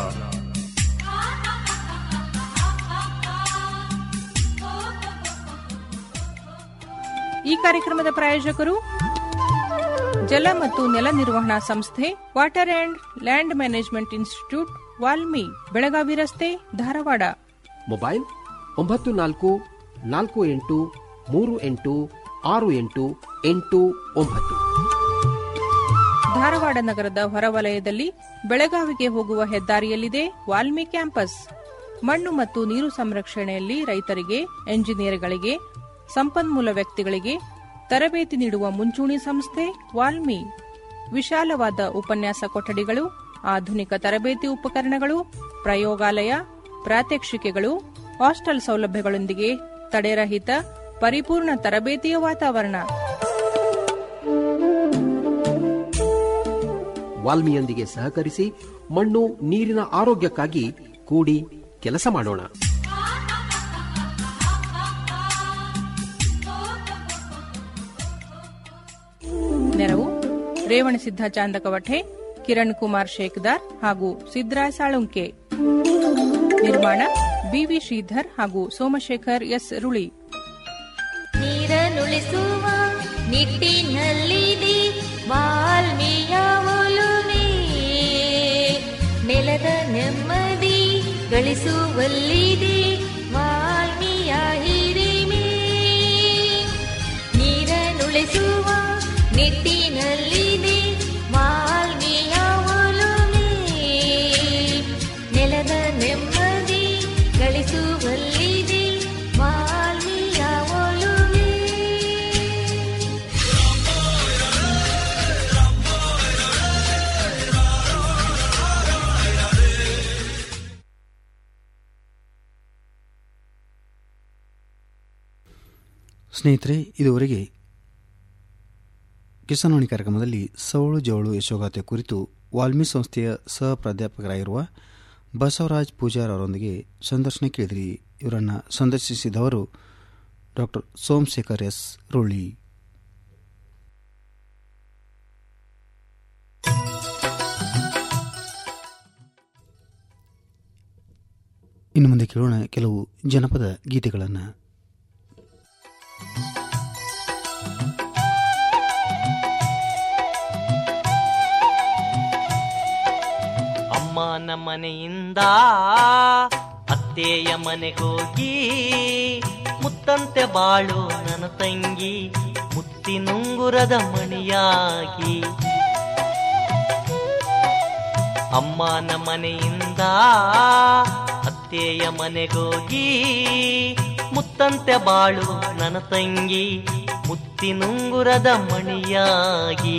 [SPEAKER 12] ಈ ಕಾರ್ಯಕ್ರಮದ ಪ್ರಾಯೋಜಕರು ಜಲ ಮತ್ತು ನೆಲ ನಿರ್ವಹಣಾ ಸಂಸ್ಥೆ water and land management institute WALMI Belagavi ರಸ್ತೆ ಧಾರವಾಡ
[SPEAKER 15] ಮೊಬೈಲ್ ಒಂಬತ್ತು ನಾಲ್ಕು ನಾಲ್ಕು ಎಂಟು ಮೂರು ಎಂಟು ಆರು ಎಂಟು ಎಂಟು ಒಂಬತ್ತು
[SPEAKER 12] ಧಾರವಾಡ ನಗರದ ಹೊರವಲಯದಲ್ಲಿ ಬೆಳಗಾವಿಗೆ ಹೋಗುವ ಹೆದ್ದಾರಿಯಲ್ಲಿದೆ ವಾಲ್ಮಿ ಕ್ಯಾಂಪಸ್ ಮಣ್ಣು ಮತ್ತು ನೀರು ಸಂರಕ್ಷಣೆಯಲ್ಲಿ ರೈತರಿಗೆ ಎಂಜಿನಿಯರ್ಗಳಿಗೆ ಸಂಪನ್ಮೂಲ ವ್ಯಕ್ತಿಗಳಿಗೆ ತರಬೇತಿ ನೀಡುವ ಮುಂಚೂಣಿ ಸಂಸ್ಥೆ ವಾಲ್ಮಿ ವಿಶಾಲವಾದ ಉಪನ್ಯಾಸ ಕೊಠಡಿಗಳು ಆಧುನಿಕ ತರಬೇತಿ ಉಪಕರಣಗಳು ಪ್ರಯೋಗಾಲಯ ಪ್ರಾತ್ಯಕ್ಷಿಕೆಗಳು ಹಾಸ್ಟೆಲ್ ಸೌಲಭ್ಯಗಳೊಂದಿಗೆ ತಡೆರಹಿತ ಪರಿಪೂರ್ಣ ತರಬೇತಿಯ ವಾತಾವರಣ
[SPEAKER 15] ವಾಲ್ಮಿಯೊಂದಿಗೆ ಸಹಕರಿಸಿ ಮಣ್ಣು ನೀರಿನ ಆರೋಗ್ಯಕ್ಕಾಗಿ ಕೂಡಿ ಕೆಲಸ ಮಾಡೋಣ
[SPEAKER 12] ನೆರವು ರೇವಣಸಿದ್ಧ ಚಾಂದಕವಠೆ ಕಿರಣ್ ಕುಮಾರ್ ಶೇಖದಾರ್ ಹಾಗೂ ಸಿದ್ದರಾಯ್ ಸಾಳುಂಕೆ ನಿರ್ಮಾಣ ಬಿವಿ ಶ್ರೀಧರ್ ಹಾಗೂ ಸೋಮಶೇಖರ್ ಎಸ್ ರುಳಿ
[SPEAKER 13] ನೀರನ್ನುಳಿಸುವ ನಿಟ್ಟಿನಲ್ಲಿದೆ ವಾಲ್ಮೀಯ ಒಲುಮೆ ನೆಲದ ನೆಮ್ಮದಿ ಗಳಿಸುವಲ್ಲಿದೆ ವಾಲ್ಮೀಯ ಹಿರಿಮೆ ನೀರನ್ನುಳಿಸುವ ನಿಟ್ಟಿನಲ್ಲಿದೆ ವಾಲ್ಮೀಯ ಒಲುಮೆ ನೆಲದ ನೆಮ್ಮದಿ ಗಳಿಸುವಲ್ಲಿದೆ ವಾಲ್ಮೀಯ ಒಲುಮೆ
[SPEAKER 3] ಸ್ನೇಹಿತರೆ ಇದುವರೆಗೆ ಕಿಸಾನ್ವಾಣಿ ಕಾರ್ಯಕ್ರಮದಲ್ಲಿ ಸವಳು ಜವಳು ಯಶೋಗಾಥೆ ಕುರಿತು ವಾಲ್ಮಿ ಸಂಸ್ಥೆಯ ಸಹ ಪ್ರಾಧ್ಯಾಪಕರಾಗಿರುವ ಬಸವರಾಜ್ ಪೂಜಾರ್ ಅವರೊಂದಿಗೆ ಸಂದರ್ಶನ ಕೇಳಿದ್ರಿ ಇವರನ್ನು ಸಂದರ್ಶಿಸಿದವರು ಡಾಕ್ಟರ್ ಸೋಮಶೇಖರ್ ಎಸ್ ರುಳಿ ಇನ್ನು ಮುಂದೆ ಕೇಳೋಣ ಕೆಲವು ಜನಪದ ಗೀತೆಗಳನ್ನು
[SPEAKER 18] ಅಮ್ಮನ ಮನೆಯಿಂದ ಅತ್ತೆಯ ಮನೆಗೋಗಿ ಮುತ್ತಂತೆ ಬಾಳು ನನ್ನ ತಂಗಿ ಮುತ್ತಿನುಂಗುರದ ಮಣಿಯಾಗಿ ಅಮ್ಮನ ಮನೆಯಿಂದ ಅತ್ತೆಯ ಮನೆಗೋಗಿ ಮುತ್ತಂತೆ ಬಾಳು ನನ್ನ ತಂಗಿ ಮುತ್ತಿನುಂಗುರದ ಮಣಿಯಾಗಿ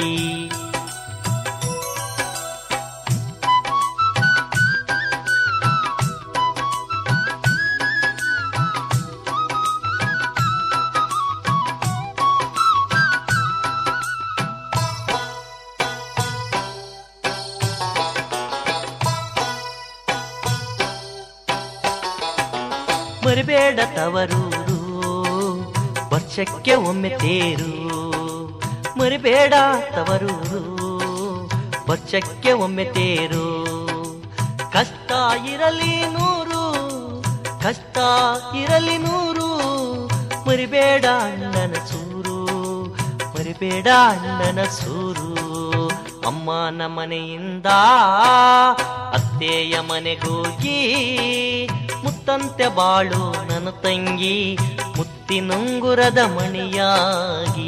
[SPEAKER 18] ಮರಿಬೇಡ ತವರೂರು ವರ್ಷಕ್ಕೆ ಒಮ್ಮೆ ತೇರು ಮರಿಬೇಡ ತವರೂರು ವರ್ಷಕ್ಕೆ ಒಮ್ಮೆ ತೇರು ಕಷ್ಟ ಇರಲಿ ನೂರು ಕಷ್ಟ ಇರಲಿ ನೂರು ಮರಿಬೇಡ ಅಣ್ಣನ ಸೂರು ಮರಿಬೇಡ ಅಣ್ಣನ ಸೂರು ಅಮ್ಮನ ಮನೆಯಿಂದ ಅತ್ತೆಯ ಮನೆಗೋಗಿ ಮುತ್ತಂತೆ ಬಾಳು ನನ್ನ ತಂಗಿ ಮುತ್ತಿನುಂಗುರದ ಮಣಿಯಾಗಿ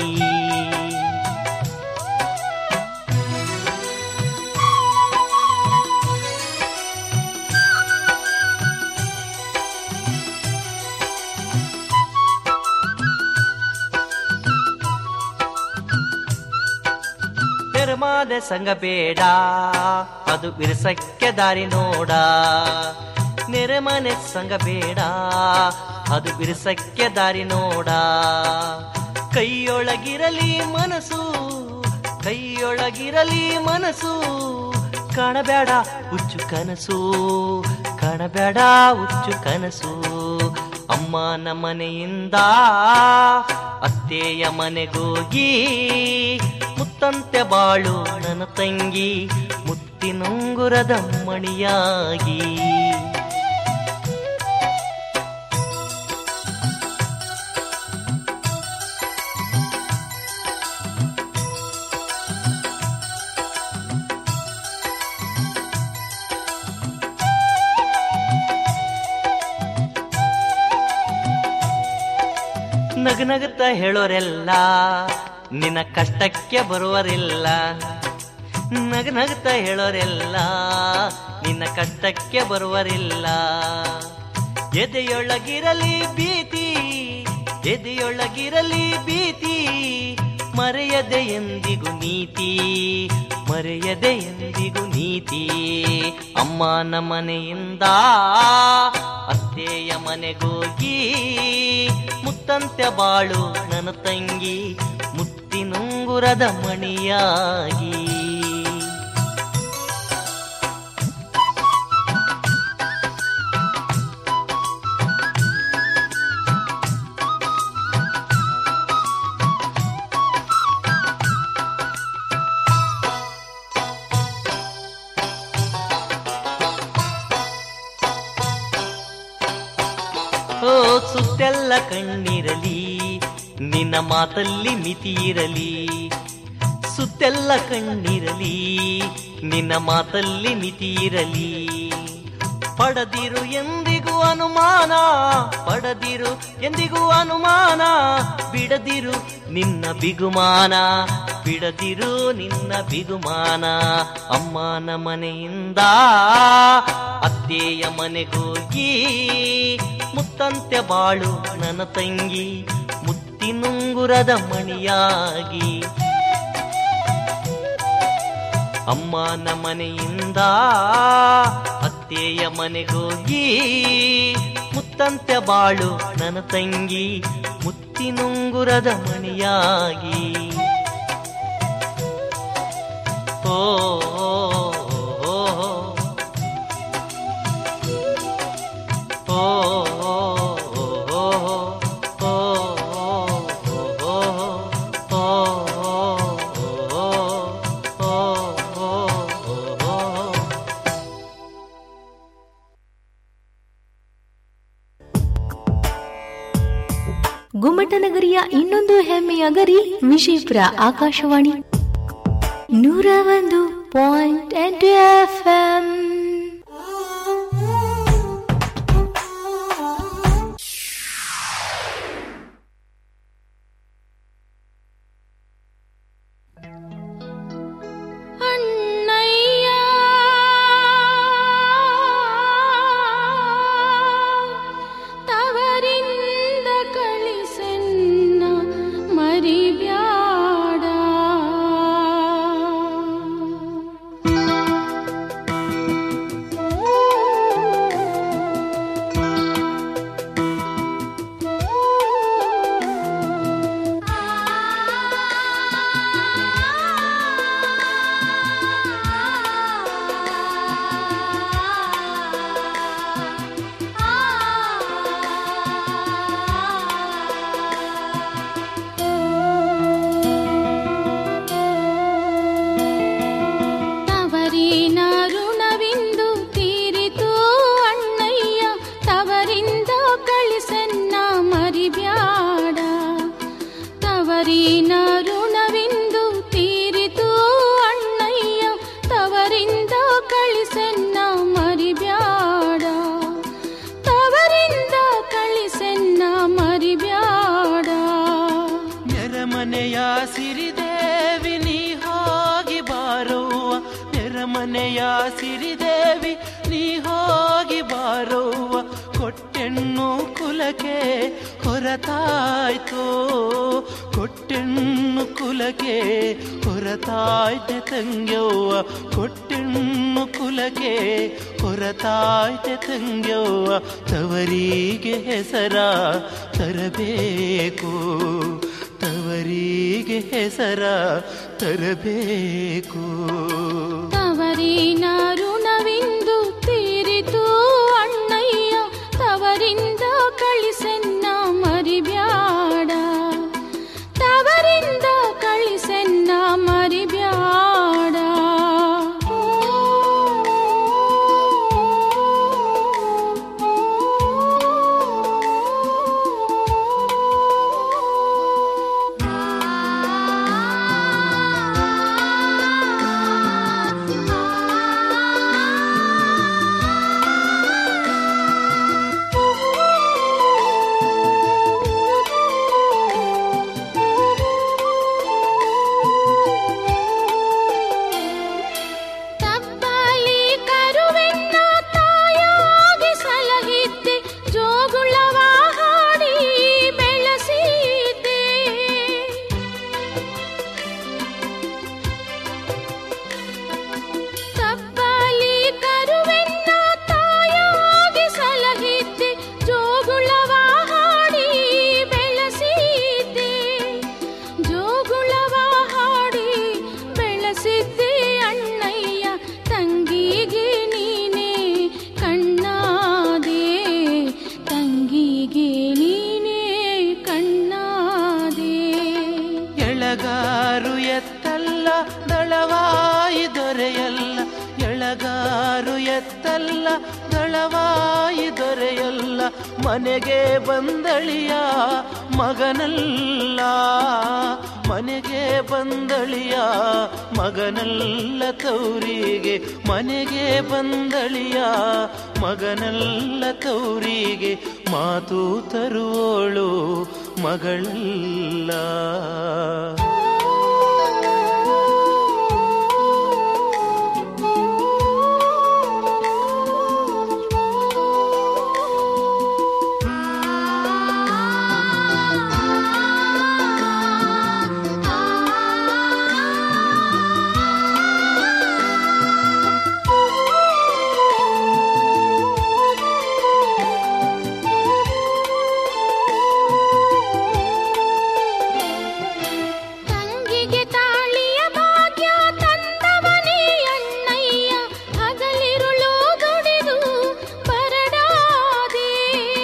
[SPEAKER 18] ತೆರಮಾದೆ ಸಂಗ ಬೇಡ ಅದು ಬಿರ್ಸಕ್ಕೆ ದಾರಿ ನೋಡ ನೆರೆಮನೆ ಸಂಗ ಬೇಡ ಅದು ಬಿರ್ಸಕ್ಕೆ ದಾರಿ ನೋಡ ಕೈಯೊಳಗಿರಲಿ ಮನಸ್ಸು ಕೈಯೊಳಗಿರಲಿ ಮನಸ್ಸು ಕಾಣಬೇಡ ಹುಚ್ಚು ಕನಸು ಕಾಣಬೇಡ ಹುಚ್ಚು ಕನಸು ಅಮ್ಮನ ಮನೆಯಿಂದ ಅತ್ತೆಯ ಮನೆಗೋಗಿ ಮುತ್ತಂತೆ ಬಾಳು ನನ್ನ ತಂಗಿ ಮುತ್ತಿನುಂಗುರದ ಮಣಿಯಾಗಿ ನಗನಗುತ್ತ ಹೇಳೋರೆಲ್ಲ ನಿನ್ನ ಕಷ್ಟಕ್ಕೆ ಬರುವರಿಲ್ಲ ನಗನಗುತ್ತ ಹೇಳೋರೆಲ್ಲ ನಿನ್ನ ಕಷ್ಟಕ್ಕೆ ಬರುವರಿಲ್ಲ ಎದೆಯೊಳಗಿರಲಿ ಭೀತಿ ಎದೆಯೊಳಗಿರಲಿ ಭೀತಿ ಮರೆಯದೆ ಎಂದಿಗೂ ನೀತಿ ಮರೆಯದೆ ಎಂದಿಗೂ ನೀತಿ ಅಮ್ಮನ ಮನೆಯಿಂದ ಅತ್ತೆಯ ಮನೆಗೋಗಿ ಮುತ್ತಂತೆ ಬಾಳು ನನ್ನ ತಂಗಿ ಮುತ್ತಿನುಂಗುರದ ಮಣಿಯಾಗಿ ಓ ಸುತ್ತೆಲ್ಲ ಕಣ್ಣಿರಲಿ ನಿನ್ನ ಮಾತಲ್ಲಿ ಮಿತಿ ಇರಲಿ ಸುತ್ತೆಲ್ಲ ಕಣ್ಣಿರಲಿ ನಿನ್ನ ಮಾತಲ್ಲಿ ಮಿತಿ ಇರಲಿ ಪಡದಿರು ಎಂದಿಗೂ ಅನುಮಾನ ಪಡದಿರು ಎಂದಿಗೂ ಅನುಮಾನ ಬಿಡದಿರು ನಿನ್ನ ಬಿಗುಮಾನ ಬಿಡದಿರು ನಿನ್ನ ಬಿಗುಮಾನ ಅಮ್ಮನ ಮನೆಯಿಂದ ಅತ್ತೆಯ ಮನೆಗೋಗಿ ಮುತ್ತಂತೆ ಬಾಳು ನನ್ನ ತಂಗಿ ಮುತ್ತಿನುಂಗುರದ ಮಣಿಯಾಗಿ ಅಮ್ಮನ ಮನೆಯಿಂದ ಅತ್ತೆಯ ಮನೆಗೋಗಿ ಮುತ್ತಂತೆ ಬಾಳು ನನ್ನ ತಂಗಿ ಮುತ್ತಿನುಂಗುರದ ಮಣಿಯಾಗಿ ಓ ಓ, ಓ, ಓ, ಓ, ಓ,
[SPEAKER 19] ಗುಮ್ಮಟನಗರಿಯ ಇನ್ನೊಂದು ಹೆಮ್ಮೆಯ ಗರಿ ವಿಜಯಪುರ ಆಕಾಶವಾಣಿ ನೂರ ಒಂದು ಪಾಯಿಂಟ್ ಎಂಟು ಎಫ್ಎಂ
[SPEAKER 13] ಅಣ್ಣಯ್ಯ
[SPEAKER 20] ಮರಿಬ್ಯಾಡ ತವರಿನ ಋಣವಿಂದು ತೀರಿತು ಅಣ್ಣಯ್ಯ ತವರಿಂದ ಕಳಿಸೆನ್ನ ಮರಿಬ್ಯಾಡ ತವರಿಂದ ಕಳಿಸೆನ್ನ ಮರಿಬ್ಯಾಡ
[SPEAKER 18] ನೆರಮನೆಯ ಸಿರಿದೇವಿ ನೀ ಹೋಗಿ ಬಾರವ್ವ ನೆರಮನೆಯ ಸಿರಿದೇವಿ ನೀ ಹೋಗಿ ಬಾರವ್ವ ಕೊಟ್ಟೆಣ್ಣು ಕುಲಕ್ಕೆ ಹೊರತಾಯ್ತು ಕೊಟ್ಟೆಣ್ಣು ಕುಲಕ್ಕೆ ಹೊರತಾಯ್ತೆ ತಂಗ್ಯವ್ವ ಕೊಟ್ಟೆಣ್ಣು ಕುಲಕ್ಕೆ ಹೊರತಾಯ್ತೆ ತಂಗ್ಯವ್ವ ತವರಿಗೆ ಹೆಸರ ತರಬೇಕು ತವರಿಗೆ ಹೆಸರ ತರಬೇಕು
[SPEAKER 20] ತವರಿನ ಋಣವಿಂದು ತೀರಿತು ಅಣ್ಣಯ್ಯ ತವರಿಂದ ಕಳಿಸೆನ್ನ ಮರಿಬ್ಯಾಡ ತವರಿಂದ ಕಳಿಸೆನ್ನ ಮರಿಬ್ಯಾಡ ತಬ್ಬಲಿ ಕರುವೆನ್ನ ತಾಯಾಗಿ ಸಲಹಿದ್ದೆ ಜೋಗುಳವ ಹಾಡಿ ಬೆಳೆಸಿದ್ದೆ ತಬ್ಬಲಿ ಕರುವೆನ್ನ ತಾಯಾಗಿ ಸಲಹಿದ್ದೆ ಜೋಗುಳವ ಹಾಡಿ ಬೆಳೆಸಿದ್ದೆ ಜೋಗುಳವ ಹಾಡಿ ಬೆಳೆಸಿದ್ದೆ ಅಣ್ಣಯ್ಯ ತಂಗಿಗೆ ನೀನೇ ಕಣ್ಣಾದೆ ತಂಗಿಗೆ ನೀನೇ ಕಣ್ಣಾದೆ
[SPEAKER 18] ಎಳಗಾರು ಎತ್ತಲ್ಲ ದಳವಾಯಿ ದೊರೆಯಲ್ಲ ಎಳಗಾರು ಎತ್ತಲ್ಲ ದಳವಾಯಿ ದೊರೆಯಲ್ಲ ಮನೆಗೆ ಬಂದಳಿಯ ಮಗನಲ್ಲ ಮನೆಗೆ ಬಂದಳಿಯ ಮಗನಲ್ಲ ತೌರಿಗೆ ಮನೆಗೆ ಬಂದಳಿಯ ಮಗನಲ್ಲ ತೌರಿಗೆ ಮಾತು ತರುವೋಳು ಮಗಳಲ್ಲ
[SPEAKER 20] ತಂಗಿಗೆ ತಾಳಿಯ ಭಾಗ್ಯ ತಂದವನೇ ಅಣ್ಣಯ್ಯ ಹಗಲಿರುಳು ದುಡಿದು ಬರಡಾದೆ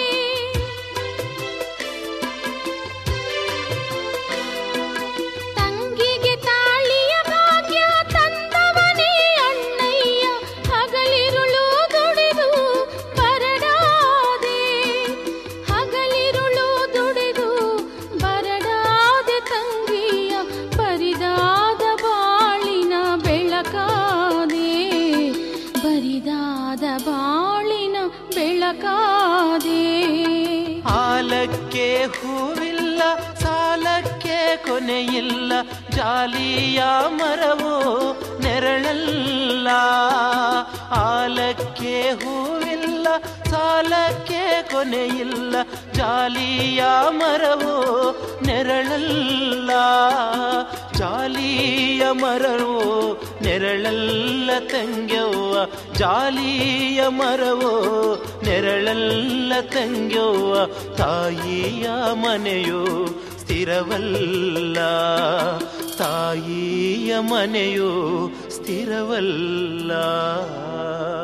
[SPEAKER 20] ತಂಗಿಗೆ ತಾಳಿಯ ಭಾಗ್ಯ ತಂದವನೇ ಅಣ್ಣಯ್ಯ ಹಗಲಿರುಳು ದುಡಿದು ಬರಡಾದೆ ಹಗಲಿರುಳು ದುಡಿದು ಬರಡಾದೆ ತಂಗಿಯ ಬರಿದಾದ ಬಾಳಿನ ಬೆಳಕಾದೆ ಬರಿದಾದ ಬಾಳಿನ ಬೆಳಕಾದೆ
[SPEAKER 18] ಹಾಲಕ್ಕೆ ಹೂವಿಲ್ಲ ಸಾಲಕ್ಕೆ ಕೊನೆಯಿಲ್ಲ ಜಾಲಿಯ ಮರವು ನೆರಳಲ್ಲ ಹಾಲಕ್ಕೆ ಹೂವಿಲ್ಲ ಸಾಲಕ್ಕೆ ಕೊನೆಯಿಲ್ಲ ಜಾಲಿಯ ಮರವು ನೆರಳಲ್ಲ ಜಾಲಿಯ ಮರವು ನೆರಳಲ್ಲ ತಂಗ್ಯವ್ವ ಜಾಲಿಯ ಮರವು ನೆರಳಲ್ಲ ತಂಗ್ಯವ್ವ ತಾಯಿಯ ಮನೆಯು ಸ್ಥಿರವಲ್ಲ ತಾಯಿಯ ಮನೆಯು ಸ್ಥಿರವಲ್ಲ